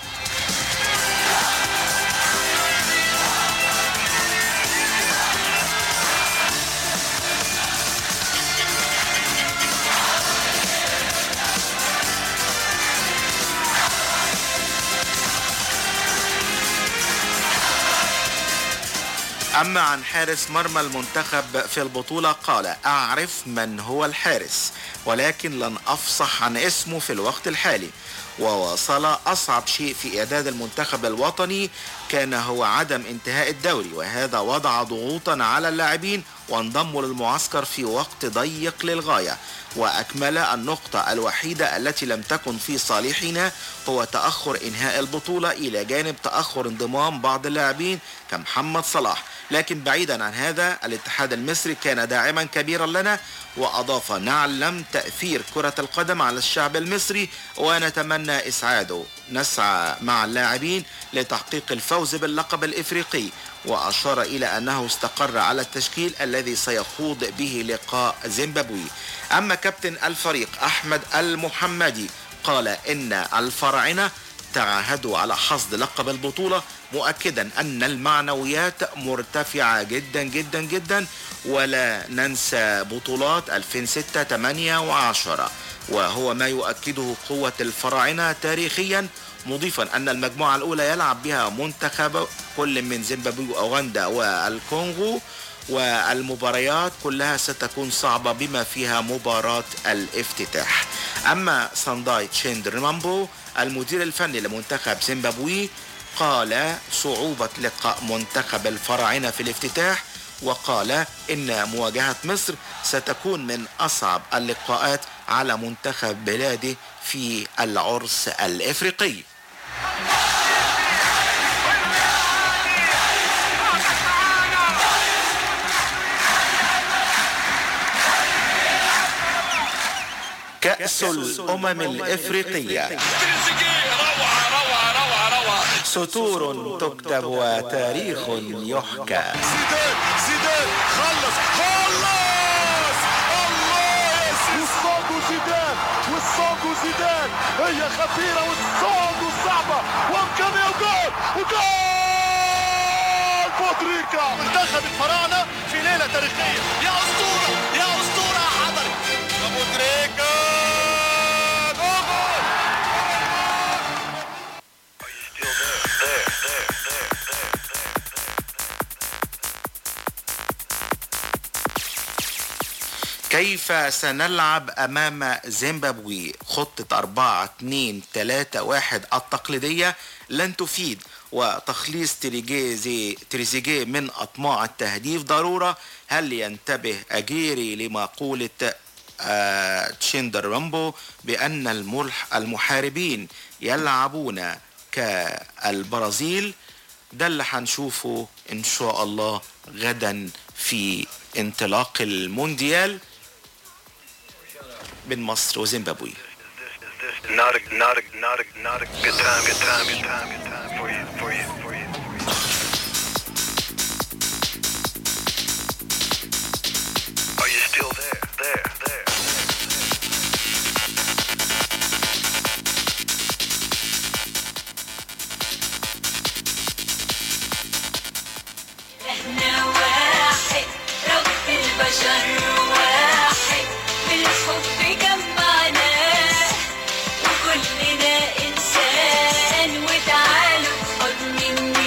Speaker 11: أما عن حارس مرمى المنتخب في البطولة قال أعرف من هو الحارس ولكن لن أفصح عن اسمه في الوقت الحالي وواصل أصعب شيء في إعداد المنتخب الوطني كان هو عدم انتهاء الدوري وهذا وضع ضغوطا على اللاعبين وانضموا للمعسكر في وقت ضيق للغاية وأكمل النقطة الوحيدة التي لم تكن في صالحنا هو تأخر إنهاء البطولة إلى جانب تأخر انضمام بعض اللاعبين كمحمد صلاح لكن بعيدا عن هذا الاتحاد المصري كان داعما كبيرا لنا وأضاف نعلم تأثير كرة القدم على الشعب المصري ونتمنى إسعاده نسعى مع اللاعبين لتحقيق الفوز باللقب الإفريقي وأشار إلى أنه استقر على التشكيل الذي سيخوض به لقاء زيمبابوي أما كابتن الفريق أحمد المحمدي قال إن الفراعنة تعهدوا على حصد لقب البطولة مؤكدا أن المعنويات مرتفعة جدا جدا جدا ولا ننسى بطولات 2006 8 و10 وهو ما يؤكده قوة الفراعنة تاريخيا مضيفا أن المجموعة الأولى يلعب بها منتخب كل من زيمبابوي وأوغندا والكونغو والمباريات كلها ستكون صعبة بما فيها مباراة الافتتاح أما سانداي تشيندر مامبو المدير الفني لمنتخب زيمبابوي قال صعوبة لقاء منتخب الفراعنة في الافتتاح وقال إن مواجهة مصر ستكون من أصعب اللقاءات على منتخب بلاده في العرس الإفريقي كأس الأمم الإفريقية سطور تكتب وتاريخ يحكى
Speaker 12: زيدان زيدان خلص خلص الله والصوت زيدان والصوت زيدان هي خطيرة والصوت صعبة وامكانية وجول وجول بوتريكا منتخب الفراعنة في ليلة تاريخية يا أسطورة يا أسطورة يا حضري بوتريكا جول
Speaker 11: كيف سنلعب أمام زيمبابوي خطة 4 2 3 1 التقليدية لن تفيد وتخليص تريجيزي تريزيجيه من أطماع التهديف ضرورة هل ينتبه أجيري لمقولة آه تشيندر رامبو بأن الملح المحاربين يلعبون كالبرازيل ده اللي هنشوفه إن شاء الله غدا في انطلاق المونديال بين مصر وزيمبابوي
Speaker 21: Not a, not a, not a, not a good time, good time, good time, good time for you, for you, for you. Are you still there? There, there.
Speaker 14: احنا واحد رب البشر واحد بالحب جمعنا وكلنا انسان وتعالوا خد مني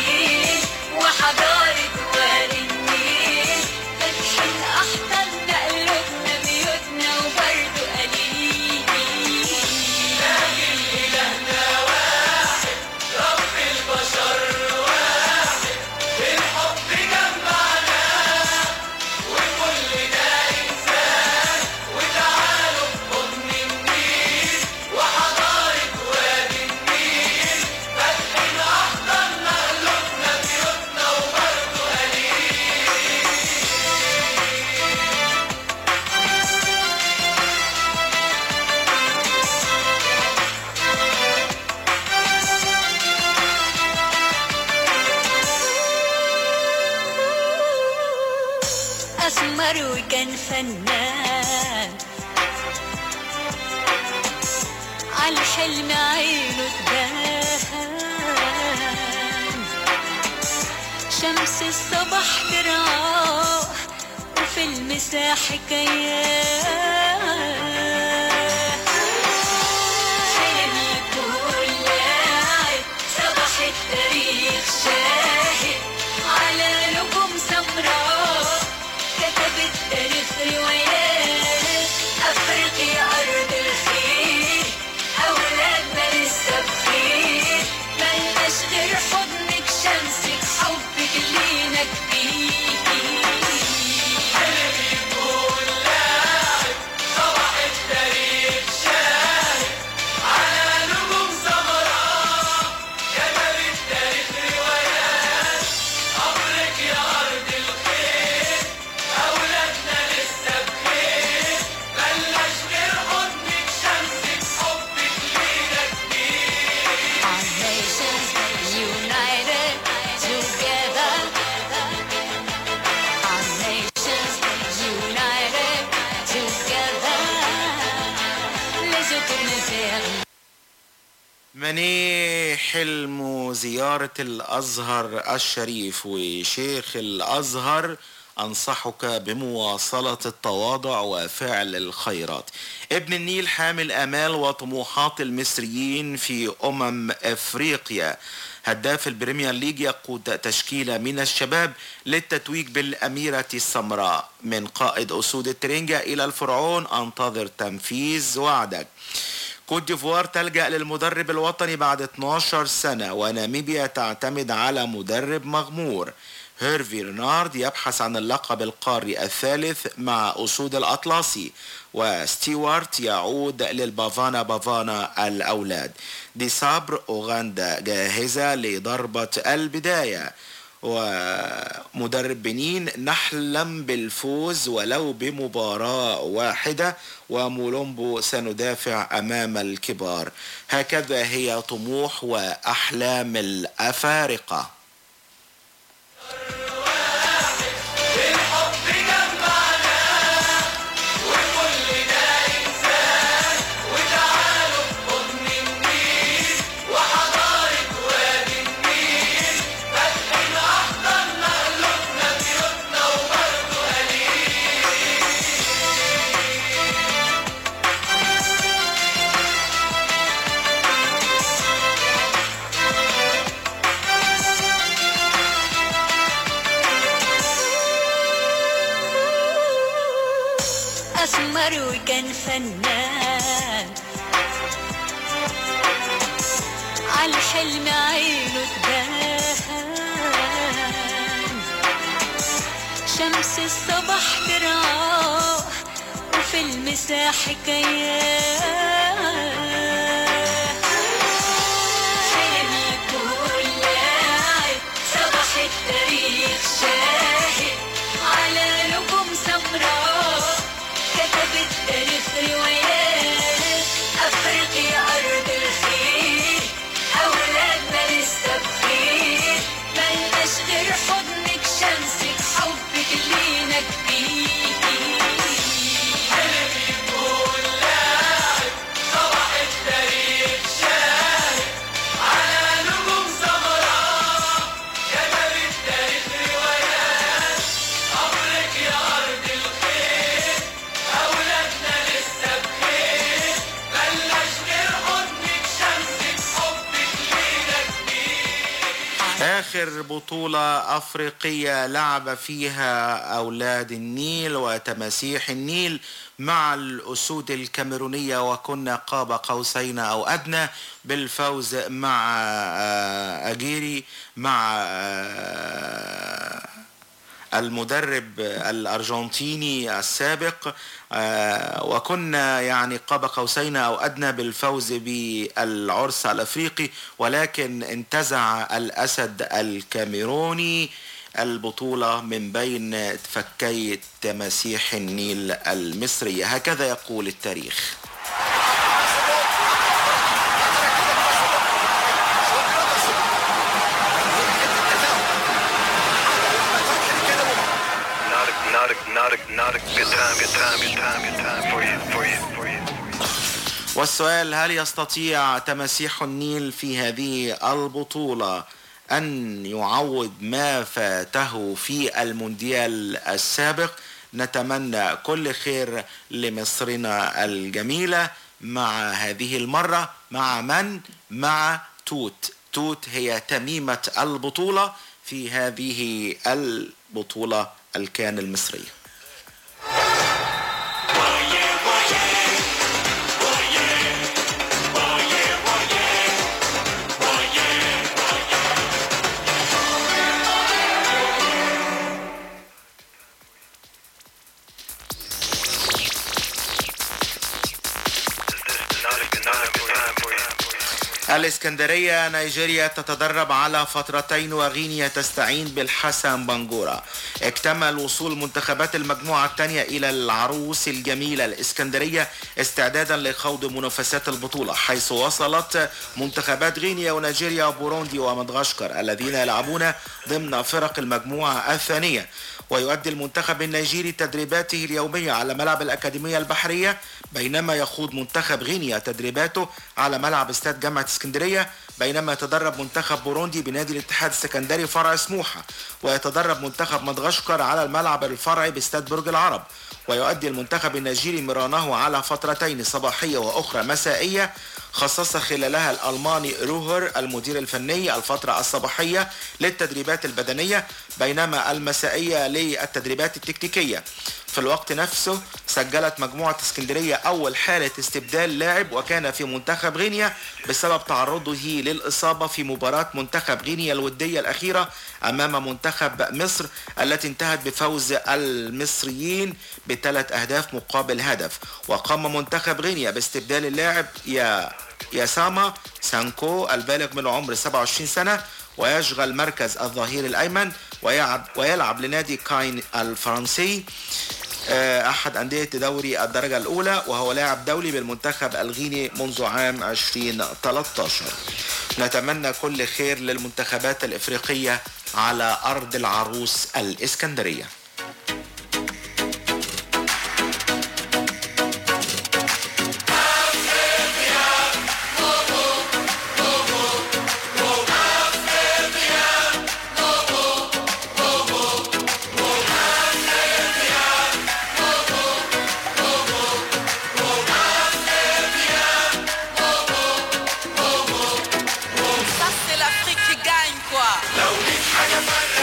Speaker 14: أسمر وكان فنان عالحلم عينه تبان شمس الصبح ترعاه وفي المساح حكايات حلم يكون لاعب صباح التاريخ شاهد على نجوم سمراء كتب التاريخ روايات أفريقيا أرض الخير أولادنا لسه بخير ملناش غير حضنك شمسك حبك لينا كبير
Speaker 4: حلم يكون لاعب صباح التاريخ شاهد على نجوم سمراء كتب التاريخ روايات أفريقيا أرض الخير أولادنا لسه بخير ملناش غير حضنك شمسك حبك لينا كبير
Speaker 14: Our nations united together. Our nations united together. Les autonomes
Speaker 11: مني حلم زيارة الأزهر الشريف وشيخ الأزهر أنصحك بمواصلة التواضع وفعل الخيرات ابن النيل حامل آمال وطموحات المصريين في أمم إفريقيا هداف البريمير ليج يقود تشكيلة من الشباب للتتويج بالأميرة السمراء من قائد أسود الترنجة إلى الفرعون أنتظر تنفيذ وعدك كوت ديفوار تلجأ للمدرب الوطني بعد 12 سنة وناميبيا تعتمد على مدرب مغمور هيرفي رينارد يبحث عن اللقب القاري الثالث مع أسود الأطلسي وستيوارت يعود للبافانا بافانا الأولاد دي صبر أوغندا جاهزة لضربة البداية ومدرب بنين نحلم بالفوز ولو بمباراة واحدة ومولومبو سندافع أمام الكبار هكذا هي طموح وأحلام الأفارقة
Speaker 4: الحب جمعنا وكلنا إنسان وتعالوا بحضن النيل وحضارة وادي النيل فاتحين أحضاننا قلوبنا بيوتنا وبرضه قليل
Speaker 14: أسمر وكان فنان عالحلم عينه تبان شمس الصبح ترعاه وفي المساح حكايات حلم يكون لاعب صباح التاريخ شاهد على نجوم سمراء كتب التاريخ روايات أفريقيا أرض الخير أولادنا لسه بخير ملناش غير حضنك شمسك حبك لينا كبير
Speaker 4: حلم يكون لاعب صباح التاريخ شاهد على نجوم سمراء كتب التاريخ روايات أفريقيا أرض الخير أولادنا لسه بخير ملناش غير حضنك شمسك حبك لينا كبير
Speaker 11: آخر بطولة أفريقية لعب فيها أولاد النيل وتماسيح النيل مع الأسود الكاميرونية وكنا قاب قوسين أو أدنى بالفوز مع آه، أجيري مع آه، المدرب الأرجنتيني السابق آه، وكنا يعني قاب قوسين أو أدنى بالفوز بالعرس الأفريقي ولكن انتزع الأسد الكاميروني البطولة من بين فكي تماسيح النيل المصرية هكذا يقول التاريخ
Speaker 21: not a, not a, not a, not
Speaker 11: والسؤال هل يستطيع تماسيح النيل في هذه البطولة أن يعوض ما فاته في المونديال السابق نتمنى كل خير لمصرنا الجميلة مع هذه المرة مع من؟ مع توت توت هي تميمة البطولة في هذه البطولة الكان المصرية الإسكندرية نيجيريا تتدرب على فترتين وغينيا تستعين بالحسن بنجورا اكتمل وصول منتخبات المجموعة الثانية إلى العروس الجميلة الإسكندرية استعدادا لخوض منافسات البطولة حيث وصلت منتخبات غينيا ونيجيريا وبوروندي ومدغشقر الذين يلعبون ضمن فرق المجموعة الثانية ويؤدي المنتخب النيجيري تدريباته اليومية على ملعب الأكاديمية البحرية بينما يخوض منتخب غينيا تدريباته على ملعب استاد جامعة اسكندرية بينما يتدرب منتخب بوروندي بنادي الاتحاد السكندري فرع سموحة ويتدرب منتخب مدغشقر على الملعب الفرعي باستاد برج العرب ويؤدي المنتخب النيجيري مرانه على فترتين صباحية وأخرى مسائية خصص خلالها الألماني روهر المدير الفني الفترة الصباحية للتدريبات البدنية بينما المسائية للتدريبات التكتيكية في الوقت نفسه سجلت مجموعة اسكندرية أول حالة استبدال لاعب وكان في منتخب غينيا بسبب تعرضه للإصابة في مباراة منتخب غينيا الودية الأخيرة أمام منتخب مصر التي انتهت بفوز المصريين بثلاث أهداف مقابل هدف وقام منتخب غينيا باستبدال اللاعب يا ياساما سانكو البالغ من العمر 27 سنة ويشغل مركز الظهير الأيمن ويلعب, ويلعب لنادي كاين الفرنسي آه، أحد أندية دوري الدرجة الأولى وهو لاعب دولي بالمنتخب الغيني منذ عام 2013 نتمنى كل خير للمنتخبات الإفريقية على أرض العروس الإسكندرية
Speaker 5: Ça c'est l'Afrique qui gagne quoi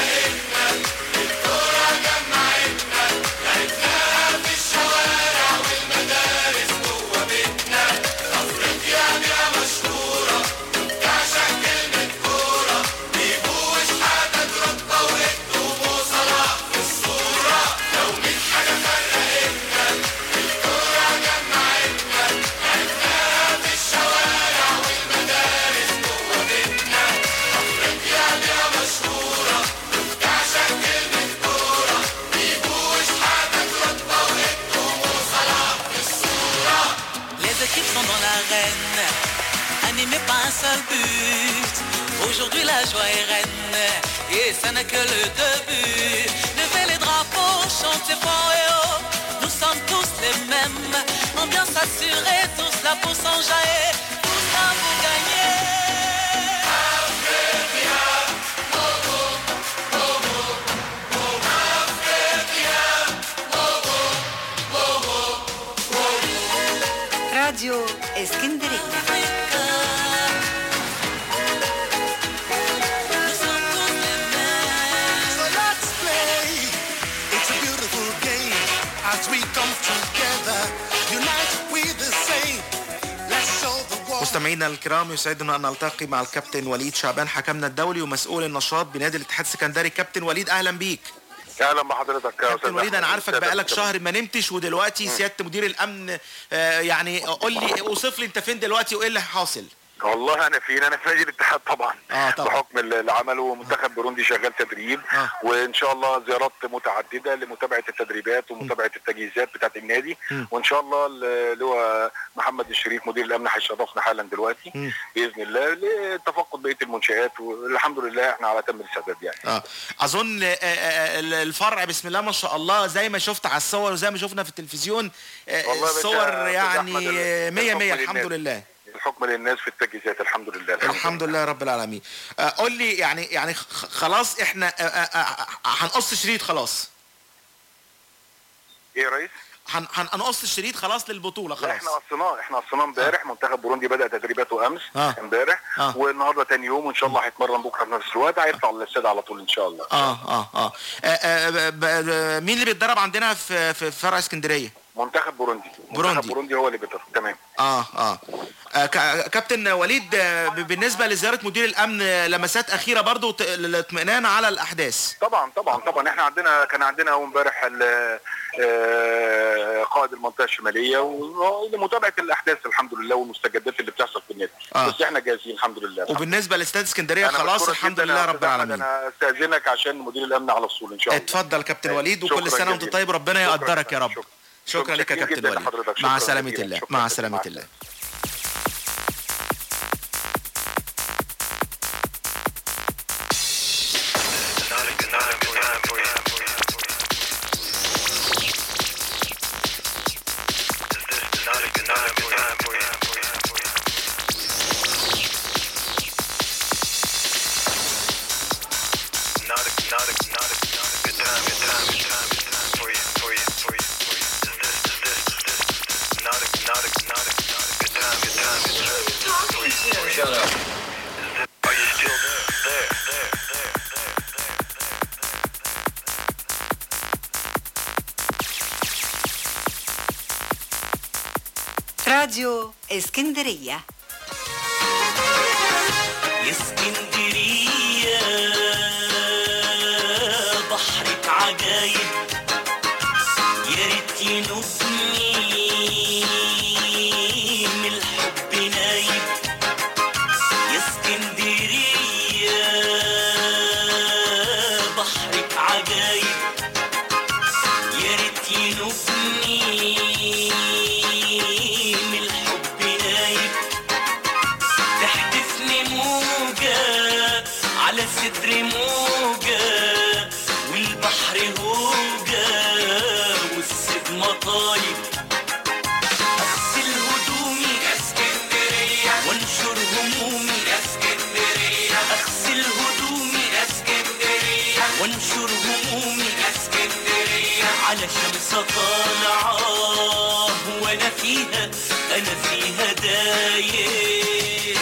Speaker 2: Les équipes sont dans l'arène, animées par un seul but. Aujourd'hui la joie est reine, et ça n'est que le début. Levez les drapeaux, chantez fort et haut, nous sommes tous les mêmes. Ambiance assurée, tous là pour s'enjailler, tous là pour gagner.
Speaker 6: راديو اسكندرية
Speaker 12: So let's play. It's a beautiful game as we come together. Unite we the same. Let's show the world.
Speaker 11: مستمعينا الكرام يسعدنا ان نلتقي مع الكابتن وليد شعبان حكمنا الدولي ومسؤول النشاط بنادي الاتحاد السكندري كابتن وليد اهلا بيك
Speaker 3: اهلا بحضرتك يا
Speaker 11: كابتن
Speaker 3: استاذ
Speaker 11: وليد انا
Speaker 3: أحمد.
Speaker 11: عارفك
Speaker 3: أستاذ
Speaker 11: بقالك
Speaker 3: أحمد.
Speaker 11: شهر ما نمتش ودلوقتي سياده مدير الامن آه، يعني قول لي اوصف لي انت فين دلوقتي وايه اللي حاصل
Speaker 21: والله انا فين انا في نادي الاتحاد طبعا
Speaker 11: اه طبعا
Speaker 21: بحكم اللي عمله منتخب بوروندي شغال تدريب
Speaker 11: آه.
Speaker 21: وان شاء الله زيارات متعدده لمتابعه التدريبات ومتابعه التجهيزات بتاعه النادي
Speaker 11: مم.
Speaker 21: وان شاء الله اللي هو محمد الشريف مدير الامن هيشرفنا حالا دلوقتي
Speaker 11: مم.
Speaker 21: باذن الله لتفقد بقيه المنشات والحمد لله احنا على تم الاستعداد يعني
Speaker 11: اه اظن آه، آه، ال- الفرع بسم الله ما شاء الله زي ما شفت على الصور وزي ما شفنا في التلفزيون آه،
Speaker 21: والله يا باشا
Speaker 11: الصور
Speaker 21: أستاذ
Speaker 11: يعني
Speaker 21: أحمد،
Speaker 11: آه، مية مية
Speaker 21: الحكم
Speaker 11: الحمد
Speaker 21: للناس.
Speaker 11: لله
Speaker 21: الحكم للناس في التجهيزات الحمد لله
Speaker 11: الحمد لله رب العالمين آه، قول لي يعني يعني خ- خلاص احنا آه، آه، آه، هنقص شريط خلاص
Speaker 21: ايه يا ريس؟
Speaker 11: هن- هن- هنقص الشريط خلاص للبطوله
Speaker 21: لا
Speaker 11: خلاص
Speaker 21: احنا قصيناه احنا قصيناه امبارح منتخب بوروندي بدا تدريباته امس
Speaker 11: آه.
Speaker 21: امبارح
Speaker 11: آه.
Speaker 21: والنهارده تاني يوم وان شاء الله هيتمرن بكره في نفس الوقت هيطلع للاستاد على طول ان شاء الله
Speaker 11: اه اه اه, آه, آه ب- ب- مين اللي بيتدرب عندنا في في فرع اسكندريه
Speaker 21: منتخب بوروندي
Speaker 11: بوروندي.
Speaker 21: منتخب بوروندي هو اللي بيتدرب تمام
Speaker 11: اه اه, آه كا- كابتن وليد آه، ب- بالنسبه لزياره مدير الامن آه، لمسات اخيره برضو ت- للاطمئنان على الاحداث
Speaker 21: طبعا طبعا طبعا احنا عندنا كان عندنا اول امبارح ال- آه، قائد المنطقه الشماليه ولمتابعه الاحداث الحمد لله والمستجدات اللي بتحصل في النادي
Speaker 11: آه.
Speaker 21: بس احنا جاهزين الحمد لله
Speaker 11: وبالنسبه لاستاد اسكندريه
Speaker 21: أنا
Speaker 11: خلاص
Speaker 21: بشكرك
Speaker 11: الحمد
Speaker 21: جداً
Speaker 11: لله
Speaker 21: يا
Speaker 11: رب
Speaker 21: أستاذ أحمد،
Speaker 11: العالمين
Speaker 21: انا استاذنك عشان مدير الامن على الصول ان شاء الله
Speaker 11: اتفضل كابتن وليد وكل
Speaker 21: شكراً
Speaker 11: سنه وانت
Speaker 21: جزيلاً.
Speaker 11: طيب ربنا
Speaker 21: شكراً.
Speaker 11: يقدرك يا رب شكرا لك يا
Speaker 21: شكراً
Speaker 11: كابتن
Speaker 21: جداً
Speaker 11: وليد
Speaker 21: لحضرتك.
Speaker 11: مع
Speaker 21: شكراً
Speaker 11: سلامه
Speaker 21: جزيلاً.
Speaker 11: الله
Speaker 21: شكراً
Speaker 11: مع
Speaker 21: جداً.
Speaker 11: سلامه
Speaker 21: مع
Speaker 11: الله
Speaker 4: Shut up.
Speaker 1: راديو اسكندرية
Speaker 4: يا اسكندرية بحرك عجايب يا ريت ينوبني من الحب نايب يا اسكندرية بحرك عجايب يا ريت ينوبني من الحب نايب تحدفني موجة على صدر موجة والبحر هوجة والسيد مطايب أغسل هدومي يا اسكندرية وانشر همومي يا اسكندرية أغسل هدومي يا اسكندرية وانشر همومي يا اسكندرية على شمس طالعة وانا فيها انا فيها دايب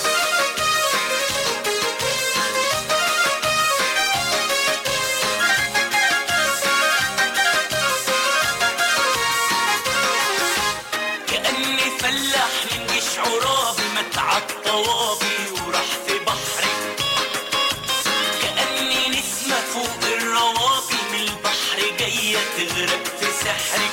Speaker 4: كأني فلاح من جيش عرابي متعب طوابي وراح في بحري كأني نسمة فوق الروابي من البحر جاية تغرق في سحري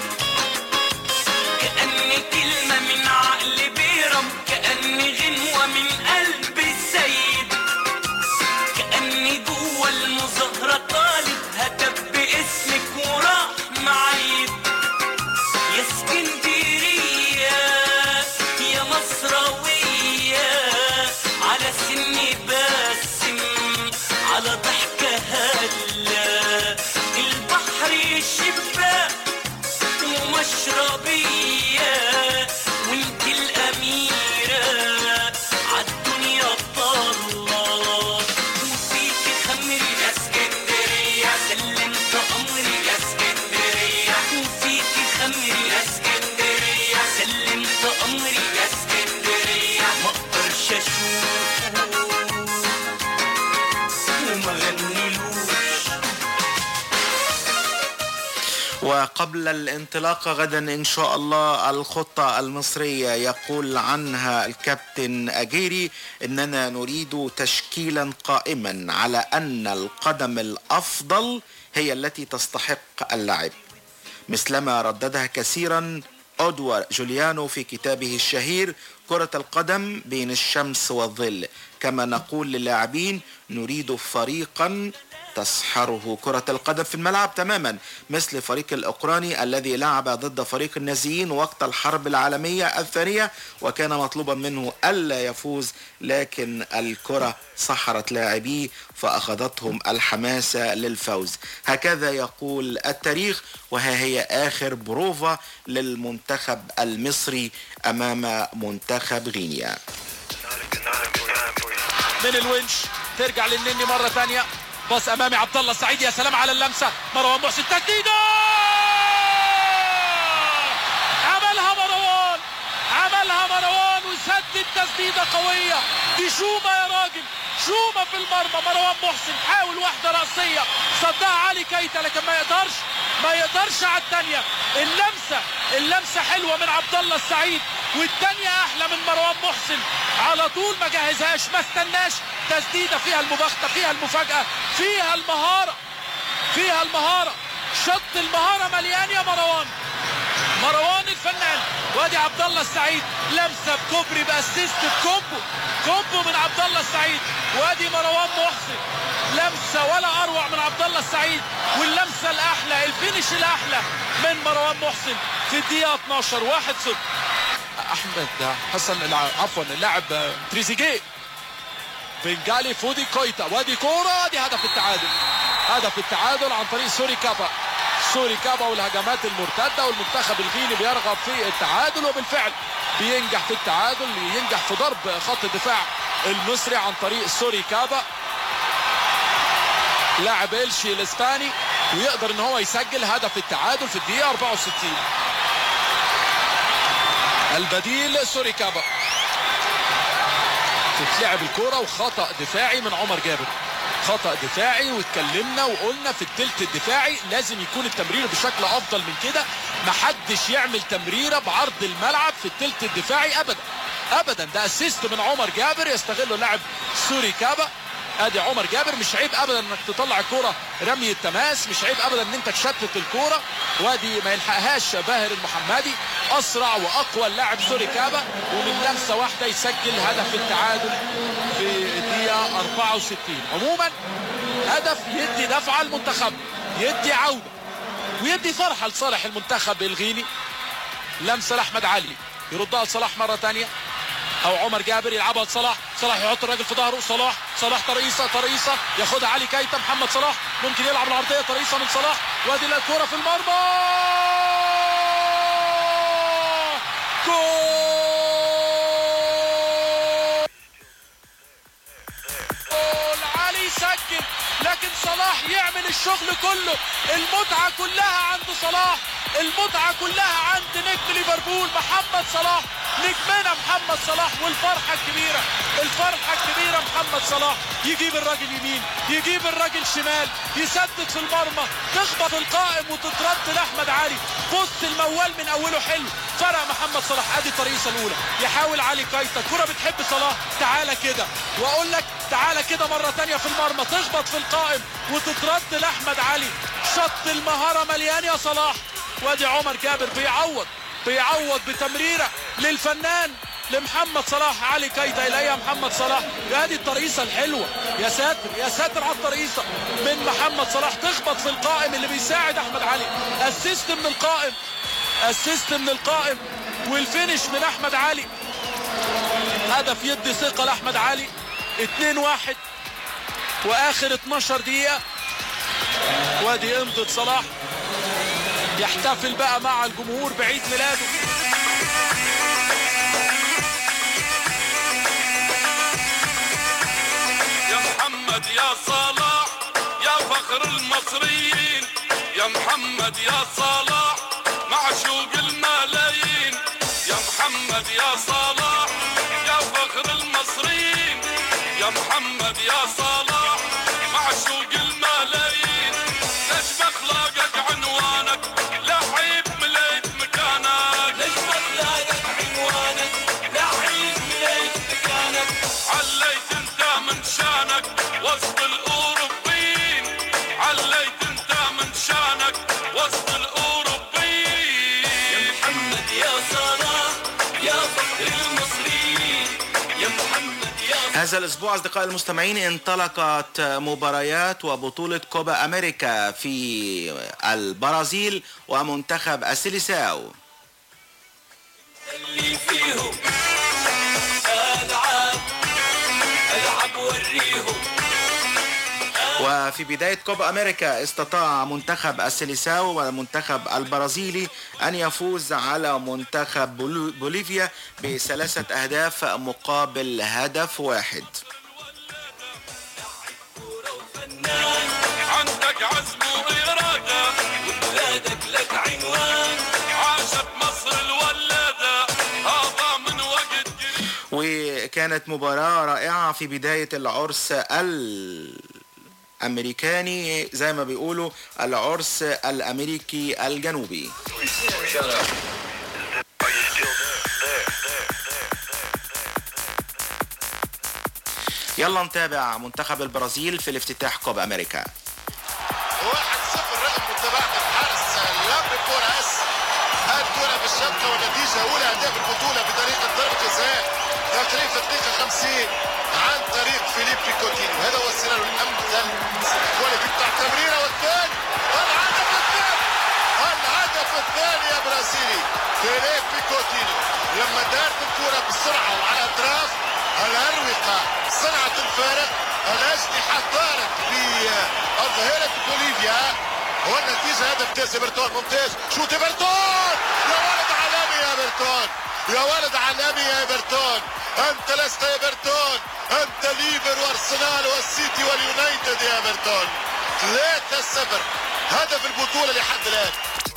Speaker 4: كأني كلمة من عقل بيرم كأني غنوة من قلب السيد كأني جوه المظاهرة طالب هتب باسمك وراح معيد يا اسكندرية يا مصراوية على سني باسم على ضحكة هلا البحر شباك ومشربية وانت الأميرة عالدنيا طالة وفيكي خمري يا اسكندرية سلمت أمري يا اسكندرية وفيكي خمري يا اسكندرية سلمت أمري يا اسكندرية ما اقدرش اشوفه وما غنيلوش
Speaker 11: وقبل الانطلاق غدا إن شاء الله الخطة المصرية يقول عنها الكابتن أجيري إننا نريد تشكيلا قائما على أن القدم الأفضل هي التي تستحق اللعب مثلما رددها كثيرا أودوار جوليانو في كتابه الشهير كرة القدم بين الشمس والظل كما نقول للاعبين نريد فريقا تسحره كرة القدم في الملعب تماما مثل الفريق الأوكراني الذي لعب ضد فريق النازيين وقت الحرب العالمية الثانية وكان مطلوبا منه ألا يفوز لكن الكرة سحرت لاعبيه فأخذتهم الحماسة للفوز هكذا يقول التاريخ وها هي آخر بروفا للمنتخب المصري أمام منتخب غينيا
Speaker 1: من الونش ترجع للنني مرة تانية باص امامي عبد الله السعيد يا سلام على اللمسة مروان محسن تسديدة عملها مروان عملها مروان وسدد تسديدة قوية دي شومة يا راجل شومة في المرمى مروان محسن حاول واحدة رأسية صدها علي كيتا لكن ما يقدرش ما يقدرش على الثانية اللمسة اللمسة حلوة من عبد الله السعيد والثانية أحلى من مروان محسن على طول ما جهزهاش ما استناش تسديدة فيها المباغتة فيها المفاجأة فيها المهارة فيها المهارة شط المهارة مليان يا مروان مروان الفنان وادي عبد الله السعيد لمسه بكوبري باسيست بكومبو كومبو من عبد الله السعيد وادي مروان محسن لمسه ولا اروع من عبد الله السعيد واللمسه الاحلى الفينش الاحلى من مروان محسن في الدقيقه 12 1 0 احمد حسن الع- عفوا اللاعب تريزيجيه بنجالي فودي كويتا وادي كوره دي هدف التعادل هدف التعادل عن طريق سوري كابا سوري كابا والهجمات المرتده والمنتخب الغيني بيرغب في التعادل وبالفعل بينجح في التعادل ينجح في ضرب خط الدفاع المصري عن طريق سوري كابا لاعب إلشي الاسباني ويقدر ان هو يسجل هدف التعادل في الدقيقه 64 البديل سوري كابا تتلعب الكرة وخطأ دفاعي من عمر جابر خطأ دفاعي واتكلمنا وقلنا في التلت الدفاعي لازم يكون التمرير بشكل افضل من كده محدش يعمل تمريرة بعرض الملعب في التلت الدفاعي ابدا ابدا ده اسيست من عمر جابر يستغله لاعب سوري كابا ادي عمر جابر مش عيب ابدا انك تطلع الكوره رمي التماس مش عيب ابدا ان انت تشتت الكوره وادي ما يلحقهاش باهر المحمدي اسرع واقوى اللاعب سوري كابا ومن لمسه واحده يسجل هدف التعادل في الدقيقه 64 عموما هدف يدي دفعه المنتخب يدي عوده ويدي فرحه لصالح المنتخب الغيني لمسه لاحمد علي يردها لصلاح مره ثانيه او عمر جابر يلعبها لصلاح صلاح يحط الراجل في ظهره صلاح صلاح ترقيصه ترقيصه ياخدها علي كايتا محمد صلاح ممكن يلعب العرضيه ترقيصه من صلاح وادي الكوره في المرمى جول علي يسجل لكن صلاح يعمل الشغل كله المتعة كلها عند صلاح المتعة كلها عند نجم ليفربول محمد صلاح نجمنا محمد صلاح والفرحة الكبيرة الفرحة الكبيرة محمد صلاح يجيب الراجل يمين يجيب الراجل شمال يسدد في المرمى تخبط القائم وتترد لأحمد علي بص الموال من أوله حلو فرق محمد صلاح ادي الطريقة الأولى يحاول علي كايتا كرة بتحب صلاح تعالى كده وأقول لك تعالى كده مرة تانية في المرمى تخبط في القائم وتترد لأحمد علي شط المهارة مليان يا صلاح وادي عمر جابر بيعوض بيعوض بتمريرة للفنان لمحمد صلاح علي كايتا اليها محمد صلاح ادي الترقيصه الحلوه يا ساتر يا ساتر على الترقيصه من محمد صلاح تخبط في القائم اللي بيساعد احمد علي اسيست من القائم اسيست من القائم والفينش من احمد علي هدف يدي ثقه لاحمد علي 2 1 واخر 12 دقيقه وادي امضة صلاح يحتفل بقى مع الجمهور بعيد ميلاده
Speaker 22: يا محمد يا صلاح يا فخر المصريين يا محمد يا صلاح معشوق الملايين يا محمد يا صلاح يا فخر المصريين يا محمد يا صلاح معشوق الملايين ليش باخلاقك عنوانك لعيب مليت مكانك ليش باخلاقك عنوانك لعيب مليت مكانك عليت انت من شانك وسط الاوروبيين عليت انت من شانك وسط الاوروبيين يا محمد يا
Speaker 11: هذا الأسبوع أصدقائي المستمعين انطلقت مباريات وبطولة كوبا أمريكا في البرازيل ومنتخب السيليساو
Speaker 4: اللي فيهم العب العب وريهم
Speaker 11: وفي بداية كوبا أمريكا استطاع منتخب السيليساو والمنتخب البرازيلي أن يفوز على منتخب بولو- بوليفيا بثلاثة أهداف مقابل هدف واحد
Speaker 22: عندك عزم وإرادة
Speaker 4: وبلادك لك عنوان
Speaker 22: عاشت مصر الولادة هذا من وقت
Speaker 11: وكانت مباراة رائعة في بداية العرس الأمريكاني زي ما بيقولوا العرس الأمريكي الجنوبي يلا نتابع منتخب البرازيل في الافتتاح كوبا أمريكا
Speaker 12: واحد صفر رغم متابعة الحارس لم الكرة اس الكرة بالشبكة والنتيجة أولى أهداف البطولة بطريقة ضربة جزاء تقريبا في الدقيقة 50 عن طريق فيليب بيكوتيني هذا هو السيناريو الأمثل كواليتي بتاع التمريرة والثاني الهدف الثاني الهدف الثاني يا برازيلي فيليب بيكوتيني لما دارت الكرة بسرعة وعلى أطراف الأروقة صنعت الفارق الأجنحة طارت بأظهرة بوليفيا والنتيجة هدف تاسي برتون ممتاز شوت برتون يا ولد عالمي يا برتون يا ولد عالمي يا برتون أنت لست يا برتون أنت ليفر وأرسنال والسيتي واليونايتد يا برتون 3-0 هدف البطولة لحد الآن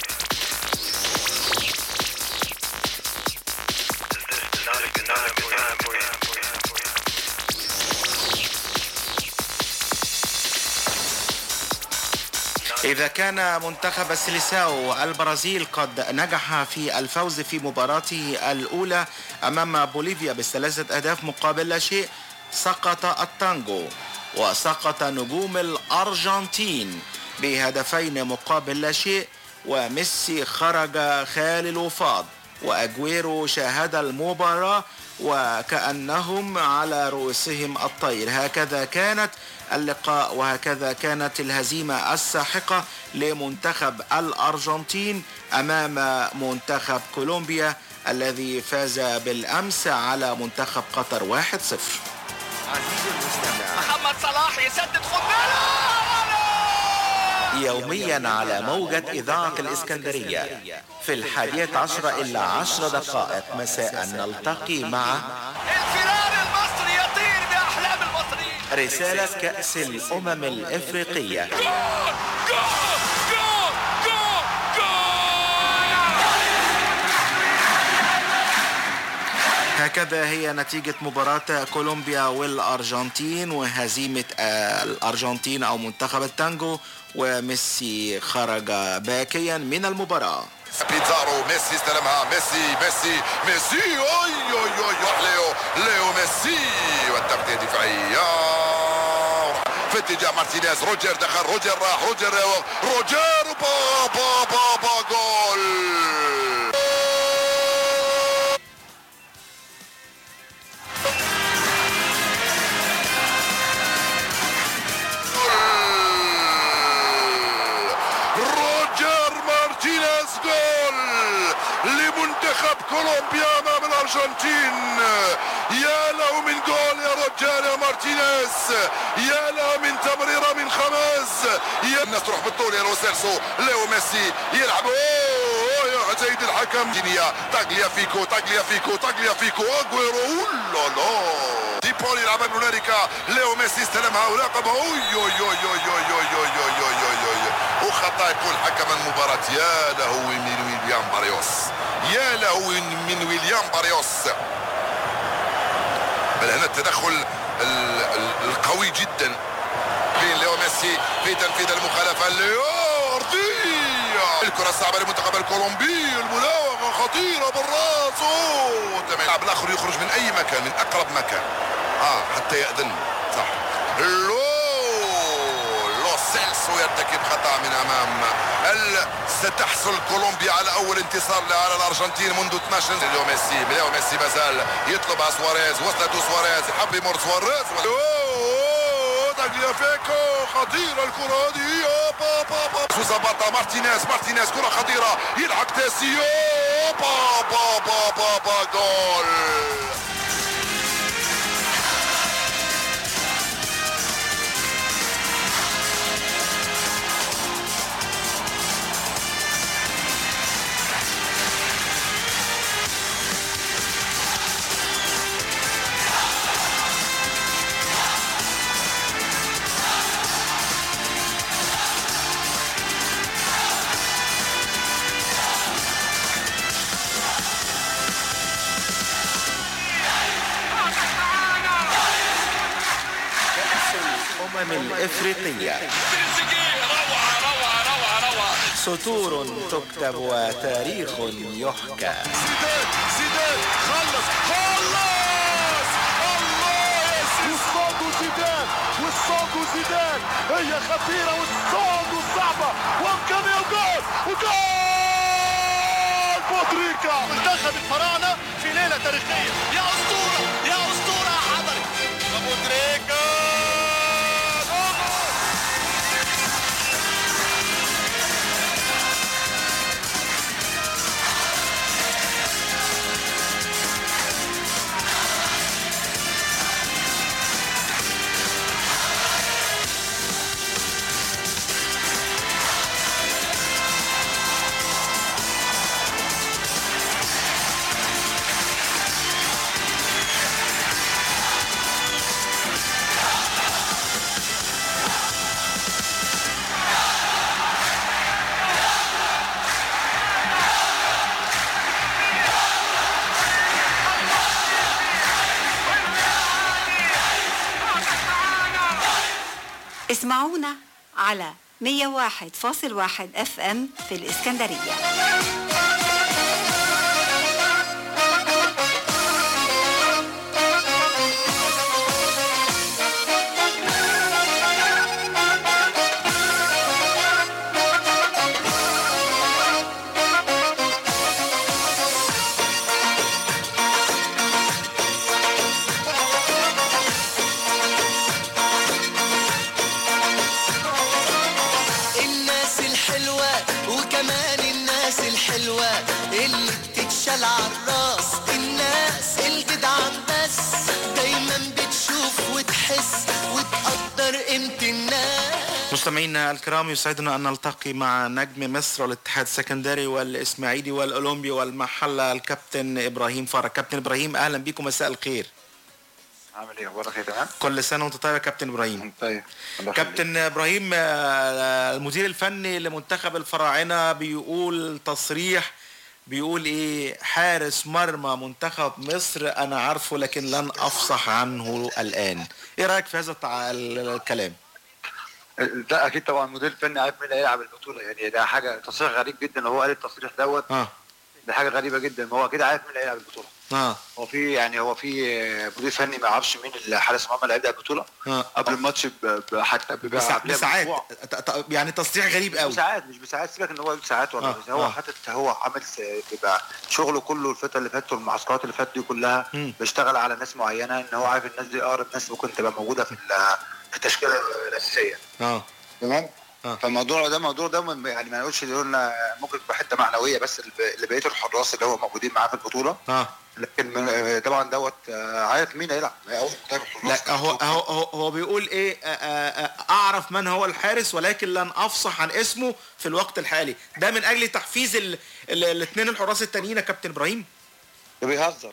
Speaker 11: إذا كان منتخب السيليساو البرازيل قد نجح في الفوز في مباراته الأولى أمام بوليفيا بثلاثة أهداف مقابل لا شيء سقط التانجو وسقط نجوم الأرجنتين بهدفين مقابل لا شيء وميسي خرج خالي الوفاض وأجويرو شاهد المباراة وكأنهم على رؤوسهم الطير هكذا كانت اللقاء وهكذا كانت الهزيمة الساحقة لمنتخب الأرجنتين أمام منتخب كولومبيا الذي فاز بالأمس على منتخب قطر 1-0
Speaker 4: محمد صلاح يسدد خد بالك
Speaker 11: يوميا على موجة إذاعة الإسكندرية في الحادية عشرة إلا عشر دقائق مساء نلتقي مع
Speaker 4: الفرار المصري يطير بأحلام المصريين
Speaker 11: رسالة كأس الأمم الإفريقية هكذا هي نتيجة مباراة كولومبيا والأرجنتين وهزيمة آه، الأرجنتين أو منتخب التانجو وميسي خرج باكيا من المباراة
Speaker 7: بيتزارو ميسي استلمها ميسي ميسي ميسي اوي اوي اوي روح ليو ليو ميسي والتغطية الدفاعية في اتجاه مارتينيز روجر دخل روجر راح روجر روجر با با با با جول روجر مارتينيز جول لمنتخب كولومبيا امام الارجنتين يا له من جول يا روجر يا مارتينيز يا له من تمريره من خماس يا الناس تروح بالطول يا روسيلسو ليو ميسي يلعب أوه يا سيد الحكم جينيا تاجليا فيكو تاجليا فيكو تاجليا فيكو اجويرو اولا دي بول يلعب من هنالك ليو ميسي استلمها وراقبها اوي اوي اوي اوي اوي اوي اوي اوي اوي اوي اوي وخطا يقول حكم المباراة يا له من ويليام باريوس يا له من ويليام باريوس بل هنا التدخل ال- ال- القوي جدا بين ليو ميسي في تنفيذ المخالفة ليو أرضية الكرة الصعبة للمنتخب الكولومبي الملاوغة خطيرة بالراس أوه تمام اللاعب الآخر يخرج من أي مكان من أقرب مكان آه حتى يأذن صح لو لو سيلسو ويرتكب خطأ من أمام هل ستحصل كولومبيا على أول انتصار لها على الأرجنتين منذ 12 ليو ميسي ليو ميسي مازال يطلبها سواريز وصلته سواريز حب يمر سواريز تاغليافيكو خطيرة الكرة هذه أوبا بابا سوزا باتا مارتينيز مارتينيز كرة خطيرة يلحق تاسيو بابا بابا بابا جول
Speaker 11: الأمم الإفريقية سطور تكتب وتاريخ يحكى
Speaker 7: زيدان زيدان خلص خلص الله وصادوا زيدان وصادوا زيدان هي خطيرة وصادوا صعبة وامكانية وجول وجول بودريكا
Speaker 12: منتخب الفراعنه في ليله تاريخيه يا اسطوره يا اسطوره يا حضري بودريكا
Speaker 6: اسمعونا على 101.1 اف ام في الإسكندرية
Speaker 2: الناس الحلوة وكمان الناس الحلوة اللي بتتشال عالراس الناس الجدعان بس دايما بتشوف وتحس وتقدر قيمة الناس
Speaker 11: مستمعينا الكرام يسعدنا أن نلتقي مع نجم مصر والاتحاد السكندري والإسماعيلي والأولمبي والمحلة الكابتن إبراهيم فرج كابتن إبراهيم أهلا بكم مساء الخير
Speaker 8: عامل ايه اخبارك ايه تمام
Speaker 11: كل سنة وأنت طيب يا كابتن إبراهيم
Speaker 8: طيب الله يخليك.
Speaker 11: كابتن إبراهيم آه، المدير الفني لمنتخب الفراعنة بيقول تصريح بيقول ايه حارس مرمى منتخب مصر انا عارفه لكن لن افصح عنه الان ايه رايك في هذا التع- الكلام
Speaker 8: ده اكيد طبعا مدير فني عارف مين اللي هيلعب البطوله يعني ده حاجه تصريح غريب جدا ان هو قال التصريح دوت
Speaker 11: اه
Speaker 8: ده حاجه غريبه جدا ما هو اكيد عارف مين اللي هيلعب البطوله
Speaker 11: اه
Speaker 8: هو في يعني هو في آه، مدير فني ما يعرفش مين اللي حارس مرمى اللي هيبدا البطوله
Speaker 11: اه
Speaker 8: قبل الماتش ب- ب- حتى ب-
Speaker 11: بسع-
Speaker 8: قبلها
Speaker 11: بساعات
Speaker 8: بأسبوع.
Speaker 11: ت- ت- يعني تصريح غريب قوي
Speaker 8: بساعات مش بساعات سيبك ان هو يقول ساعات ولا
Speaker 11: آه،
Speaker 8: بس هو
Speaker 11: آه.
Speaker 8: حاطط هو عامل س- بيبقى شغله كله الفتره اللي فاتت والمعسكرات اللي فاتت دي كلها
Speaker 11: مم.
Speaker 8: بيشتغل على ناس معينه ان هو عارف الناس دي اقرب ناس ممكن تبقى موجوده في ال- في التشكيله الاساسيه
Speaker 11: اه
Speaker 8: تمام
Speaker 11: آه.
Speaker 8: فالموضوع ده موضوع ده ما- يعني ما نقولش يقولنا ممكن تبقى حته معنويه بس لب- لبقيه الحراس اللي هو موجودين معاه في البطوله
Speaker 11: اه
Speaker 8: لكن من- طبعا دوت آه، عارف مين هيلعب اول مدرب حراس
Speaker 11: لا هو هو هو, هو بيقول ايه آه، آه، آه، اعرف من هو الحارس ولكن لن افصح عن اسمه في الوقت الحالي ده من اجل تحفيز الاثنين الحراس التانيين يا كابتن ابراهيم
Speaker 8: ده بيهزر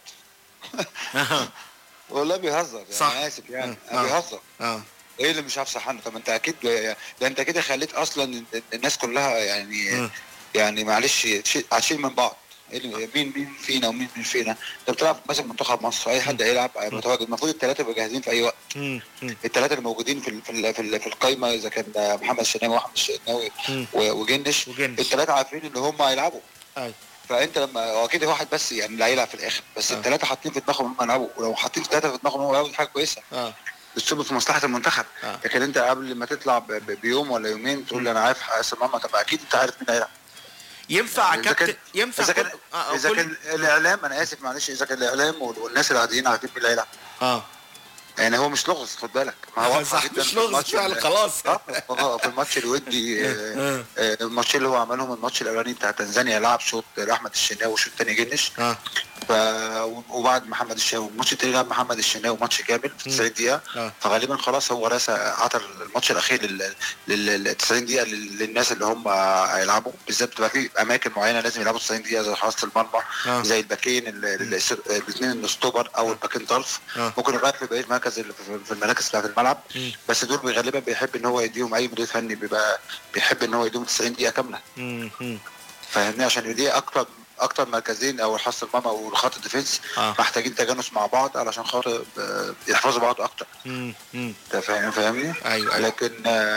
Speaker 8: والله بيهزر يعني
Speaker 11: صح.
Speaker 8: انا اسف يعني
Speaker 11: آه.
Speaker 8: بيهزر
Speaker 11: اه
Speaker 8: ايه اللي مش هفصح عنه طب انت اكيد ده انت كده خليت اصلا الناس كلها يعني يعني معلش تشيل- هتشيل من بعض إيه اللي- مين مين فينا ومين مين فينا انت بتلعب مثلا منتخب مصر اي حد هيلعب هيبقى متواجد المفروض الثلاثه يبقوا جاهزين في اي وقت
Speaker 11: مم. مم.
Speaker 8: الثلاثه اللي موجودين في ال- في ال- في, ال- في القايمه اذا كان محمد الشناوي واحمد الشناوي
Speaker 11: مم.
Speaker 8: و- وجنش الثلاثه عارفين ان هم هيلعبوا
Speaker 11: ايوه
Speaker 8: فانت لما هو كده واحد بس يعني اللي هيلعب في الاخر بس الثلاثه حاطين في دماغهم ان هم يلعبوا ولو حاطين ثلاثه في دماغهم ان هم يلعبوا دي حاجه كويسه
Speaker 11: اه
Speaker 8: بتصب في مصلحه المنتخب لكن انت قبل ما تطلع ب- ب- بيوم ولا يومين تقول لي انا عارف حارس المرمى طب اكيد انت عارف مين هيلعب
Speaker 11: ينفع
Speaker 8: إذا
Speaker 11: كابتن
Speaker 8: كان-
Speaker 11: ينفع
Speaker 8: اذا كان
Speaker 11: كل- آه،
Speaker 8: اذا
Speaker 11: كل-
Speaker 8: كان الاعلام انا اسف معلش اذا كان الاعلام وال- والناس العاديين عارفين مين اللي هيلعب
Speaker 11: اه
Speaker 8: يعني هو مش لغز خد بالك ما هو واضحة
Speaker 11: صح،
Speaker 8: جدا
Speaker 11: مش
Speaker 8: في
Speaker 11: لغز
Speaker 8: الماتش
Speaker 11: فعلا،
Speaker 8: ال-
Speaker 11: خلاص.
Speaker 8: اه آه، في الماتش الودي آه، آه، الماتش اللي هو عملهم الماتش الاولاني بتاع تنزانيا لعب شوط لاحمد الشناوي وشوط تاني جنش
Speaker 11: اه
Speaker 8: ف... وبعد محمد الشناوي الماتش التاني لعب محمد الشناوي ماتش كامل في 90 دقيقه
Speaker 11: اه
Speaker 8: فغالبا خلاص هو راسه عطر الماتش الاخير لل لل لل- 90 دقيقه لل- للناس اللي هم هيلعبوا بالذات بتبقى في اماكن معينه لازم يلعبوا 90 دقيقه زي حراسه المرمى
Speaker 11: آه.
Speaker 8: زي الباكين الاثنين الاستوبر او الباكين طرف
Speaker 11: آه.
Speaker 8: ممكن يغير في بقيه المركز اللي في في المراكز بتاعت الملعب
Speaker 11: مم.
Speaker 8: بس دول بي- غالبا بيحب ان هو يديهم اي مدير فني بيبقى بيحب ان هو يديهم 90 دقيقه كامله
Speaker 11: مم. مم.
Speaker 8: فاهمني عشان يدي اكتر اكتر مركزين او حراسه المرمى او خط الديفنس
Speaker 11: آه.
Speaker 8: محتاجين تجانس مع بعض علشان خاطر آه، يحفظوا بعض اكتر
Speaker 11: مم. مم.
Speaker 8: انت فاهم فاهمني؟
Speaker 11: ايوه
Speaker 8: لكن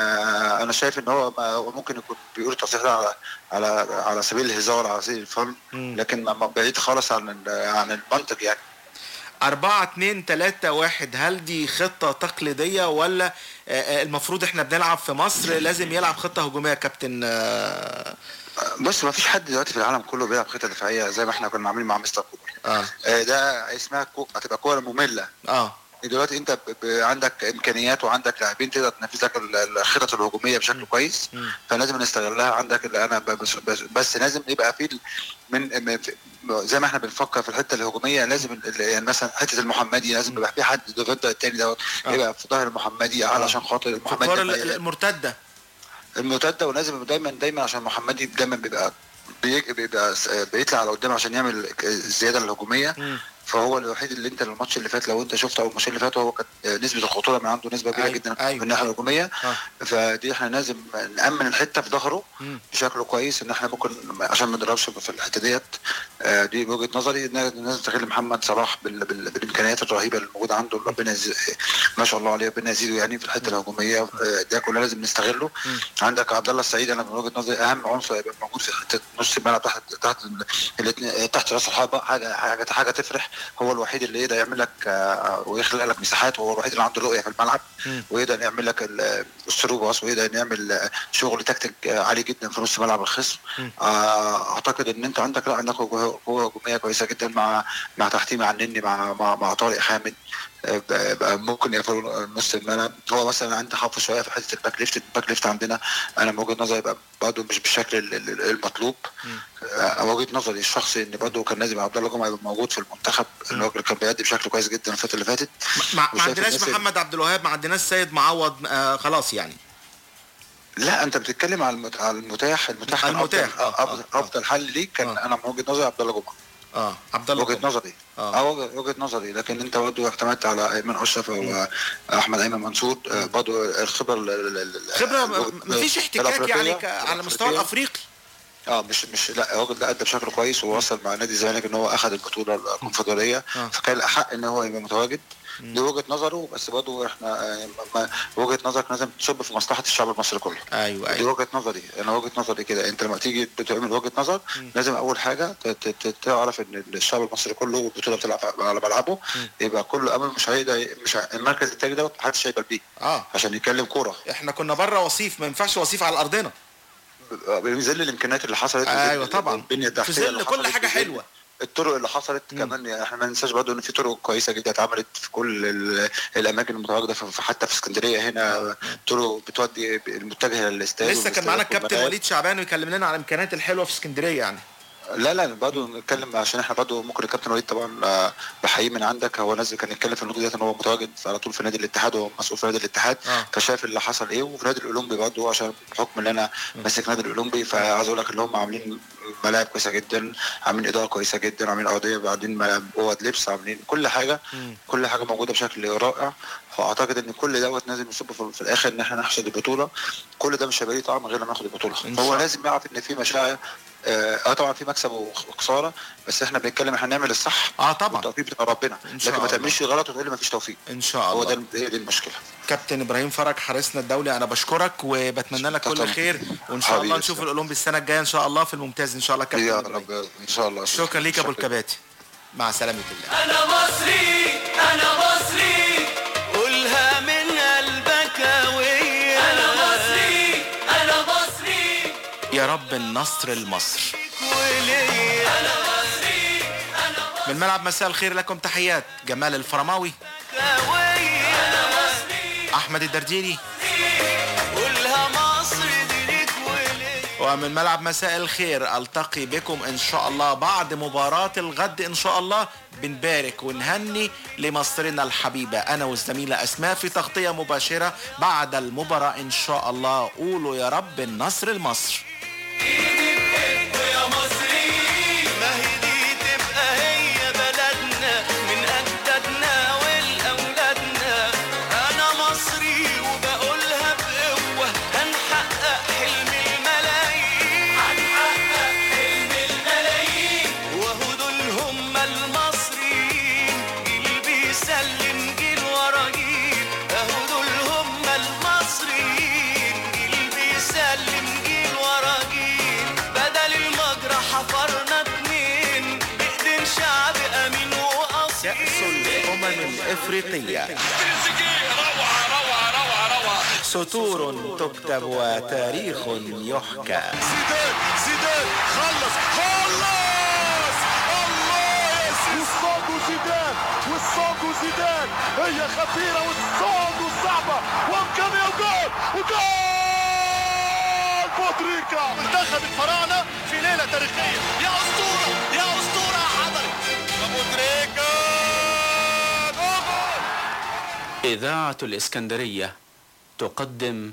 Speaker 8: آه انا شايف ان هو ما هو ممكن يكون بيقول التصريح ده على على على سبيل الهزار على سبيل الفن
Speaker 11: مم.
Speaker 8: لكن ما- ما بعيد خالص عن ال- عن المنطق يعني
Speaker 11: أربعة اتنين تلاتة واحد هل دي خطة تقليدية ولا آه، آه، المفروض احنا بنلعب في مصر لازم يلعب خطة هجومية يا كابتن آه،
Speaker 8: بص ما فيش حد دلوقتي في العالم كله بيلعب خطه دفاعيه زي ما احنا كنا عاملين مع مستر كوبر
Speaker 11: اه
Speaker 8: آه، ده اسمها كو... هتبقى كوره ممله
Speaker 11: اه
Speaker 8: دلوقتي انت ب... ب... عندك امكانيات وعندك لاعبين تقدر تنفذ لك ال- الخطط الهجوميه بشكل كويس فلازم نستغلها عندك اللي انا ب... بس... بس... بس لازم يبقى في ال- من من- في- زي ما احنا بنفكر في الحته الهجوميه لازم ال- يعني مثلا حته المحمدي لازم يبقى في حد ضد التاني دوت
Speaker 11: آه.
Speaker 8: يبقى في ظهر المحمدي علشان خاطر
Speaker 11: في
Speaker 8: المحمدي
Speaker 11: الكرة
Speaker 8: لما
Speaker 11: ال- المرتدة
Speaker 8: المرتده ولازم دايما دايما عشان محمدي دايما بيبقى بيج- بيبقى س- بيطلع على قدام عشان يعمل الزياده الهجوميه فهو الوحيد اللي انت الماتش اللي فات لو انت شفت او الماتش اللي فات هو كانت نسبه الخطوره من عنده نسبه كبيره
Speaker 11: أيوة،
Speaker 8: جدا
Speaker 11: أيوة.
Speaker 8: من الناحيه الهجوميه
Speaker 11: آه.
Speaker 8: فدي احنا لازم نامن الحته في ظهره
Speaker 11: مم.
Speaker 8: بشكل كويس ان احنا ممكن عشان ما نضربش في الحته ديت آه، دي وجهه نظري ان لازم نستغل محمد صلاح بال... بال... بالامكانيات الرهيبه اللي موجوده عنده ربنا يزيد ما شاء الله عليه ربنا يزيده يعني في الحته الهجوميه آه، ده كله لازم نستغله
Speaker 11: مم.
Speaker 8: عندك عبد الله السعيد انا من وجهه نظري اهم عنصر يبقى موجود في حته نص الملعب تحت تحت الاتنين- تحت راس الحربه حاجه حاجه حاجه تفرح هو الوحيد اللي يقدر يعمل لك آه، ويخلق لك مساحات وهو الوحيد اللي عنده رؤيه في الملعب
Speaker 11: مم.
Speaker 8: ويقدر يعمل لك ال- الثرو باص ويقدر يعمل آه، شغل تكتيك آه، عالي جدا في نص ملعب الخصم
Speaker 11: مم.
Speaker 8: آه، اعتقد ان انت عندك لا عندك قوه قوة هجوميه كويسه جدا مع مع تحتيه مع النني مع مع, مع طارق حامد آه، بقى- بقى ممكن يقفلوا نص الملعب هو مثلا عندي حافظ شويه في حته الباك ليفت الباك ليفت عندنا انا من وجهه نظري يبقى برضه مش بالشكل ال- ال- المطلوب آه، وجهه نظري الشخصي ان برضه كان لازم عبد الله جمعه يبقى موجود في المنتخب اللي هو كان بيأدي بشكل كويس جدا الفتره اللي فاتت
Speaker 11: ما, ما
Speaker 8: وشايف
Speaker 11: عندناش
Speaker 8: الناس اللي-
Speaker 11: محمد عبد الوهاب ما عندناش سيد معوض آه خلاص يعني
Speaker 8: لا انت بتتكلم على المت- على المتاح المتاح كان
Speaker 11: المتاح،
Speaker 8: افضل افضل, أفضل حل ليك كان انا من وجهه نظري عبد الله جمعه
Speaker 11: اه عبد الله
Speaker 8: وجهه نظري اه وجهه وجهة نظري لكن انت برضه اعتمدت على ايمن اشرف او احمد ايمن منصور آه، برضه الخبره ال- ال- ال-
Speaker 11: خبرة
Speaker 8: ال-
Speaker 11: ما فيش احتكاك
Speaker 8: الأفريقية.
Speaker 11: يعني ك- على مستوى
Speaker 8: الأفريقية.
Speaker 11: الافريقي
Speaker 8: اه مش مش لا الراجل ده ادى بشكل كويس ووصل مع نادي الزمالك ان هو اخذ البطوله الكونفدراليه
Speaker 11: آه.
Speaker 8: فكان الاحق ان هو يبقى متواجد دي وجهه نظره بس برضه احنا آه، ما- وجهه نظرك لازم تصب في مصلحه الشعب المصري كله
Speaker 11: ايوه
Speaker 8: دي
Speaker 11: ايوه
Speaker 8: وجهه نظري انا وجهه نظري كده انت لما تيجي تعمل وجهه نظر لازم اول حاجه ت- ت- ت- تعرف ان الشعب المصري كله والبطوله بتلعب على ملعبه يبقى كله امل مش هيقدر مش ه- المركز التاني دوت محدش هيقبل بيه
Speaker 11: اه
Speaker 8: عشان يتكلم كوره
Speaker 11: احنا كنا بره وصيف ما ينفعش وصيف على ارضنا
Speaker 8: بظل الامكانيات اللي حصلت
Speaker 11: ايوه
Speaker 8: وظل
Speaker 11: طبعا
Speaker 8: البنيه
Speaker 11: في
Speaker 8: التحتيه
Speaker 11: ظل
Speaker 8: اللي
Speaker 11: كل
Speaker 8: حصلت
Speaker 11: حاجه
Speaker 8: وظل
Speaker 11: حلوه
Speaker 8: الطرق اللي حصلت كمان يعني احنا ما ننساش برضه ان في طرق كويسه جدا اتعملت في كل ال- الاماكن المتواجده في في- حتى في اسكندريه هنا طرق بتودي المتجهه للاستاد
Speaker 11: لسه كان معانا
Speaker 8: والاستاد
Speaker 11: الكابتن
Speaker 8: والملاعب.
Speaker 11: وليد شعبان ويكلم لنا على الامكانيات الحلوه في اسكندريه يعني
Speaker 8: لا لا برضه نتكلم عشان احنا برضه ممكن الكابتن وليد طبعا آه، بحييه من عندك هو نازل كان يتكلم في النقطه ديت ان هو متواجد على طول في نادي الاتحاد وهو مسؤول في نادي الاتحاد
Speaker 11: آه.
Speaker 8: فشاف اللي حصل ايه وفي نادي الاولمبي برضه عشان بحكم ان انا ماسك نادي الاولمبي فعايز اقول لك ان هم عاملين ملاعب كويسه جدا عاملين اداره كويسه جدا عاملين ارضيه عاملين ملاعب اوض لبس عاملين كل حاجه كل حاجه موجوده بشكل رائع فاعتقد ان كل دوت لازم يصب في في الاخر ان احنا نحصد البطوله كل ده مش هيبقى ليه طعم غير لما ناخد البطوله
Speaker 11: إن شاء
Speaker 8: هو
Speaker 11: الله.
Speaker 8: لازم يعرف ان في مشاعر اه آه، طبعا في مكسب وخساره بس احنا بنتكلم احنا هنعمل الصح
Speaker 11: اه طبعا
Speaker 8: التوفيق بتاع ربنا
Speaker 11: إن شاء
Speaker 8: لكن ما
Speaker 11: الله.
Speaker 8: تعملش غلط وتقول لي ما فيش توفيق
Speaker 11: ان شاء
Speaker 8: هو
Speaker 11: الله
Speaker 8: ده هي دي المشكله
Speaker 11: كابتن ابراهيم فرج حارسنا الدولي انا بشكرك وبتمنى لك كل
Speaker 8: طبعا.
Speaker 11: خير وان شاء الله
Speaker 8: حبيبي
Speaker 11: نشوف
Speaker 8: تسلم.
Speaker 11: الاولمبي السنه الجايه ان شاء الله في الممتاز ان شاء الله كابتن
Speaker 8: يا
Speaker 11: إبراهيم.
Speaker 8: رب ان شاء الله
Speaker 11: شكرا ليك يا ابو الكباتي مع سلامه الله
Speaker 4: أنا مصري أنا مصري قولها من
Speaker 11: يا رب النصر لمصر
Speaker 4: انا مصري انا
Speaker 11: من ملعب مساء الخير لكم تحيات جمال الفرماوي
Speaker 4: انا مصري
Speaker 11: احمد الدرديري
Speaker 4: قولها مصر دي ليك وليا
Speaker 11: ومن ملعب مساء الخير التقي بكم ان شاء الله بعد مباراة الغد ان شاء الله بنبارك ونهني لمصرنا الحبيبة انا والزميلة اسماء في تغطية مباشرة بعد المباراة ان شاء الله قولوا يا رب النصر لمصر
Speaker 4: يا مصري ما هي دي تبقى هي بلدنا من أجدادنا ولأولادنا أنا مصري وبقولها بقوة هنحقق حلم الملايين هنحقق حلم الملايين وهو دول هم المصريين جيل بيسلم جيل ورا جيل اهو دول هم المصريين جيل بيسلم جيل ورا جيل بدل المجرى حفرنا اتنين بايدين شعب امين واصيل
Speaker 11: كأس الأمم الإفريقية سطور تكتب وتاريخ يحكى
Speaker 7: زيدان زيدان خلص خلص الله وصادوا زيدان وصادوا زيدان هي خطيرة وصادوا صعبة وامكانية وجول وجول بوتريكا منتخب الفراعنة في ليلة تاريخية يا أسطورة يا أسطورة يا حضري بوتريكا
Speaker 9: إذاعة الإسكندرية تقدم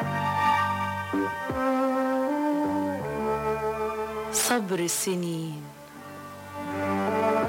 Speaker 10: صبر السنين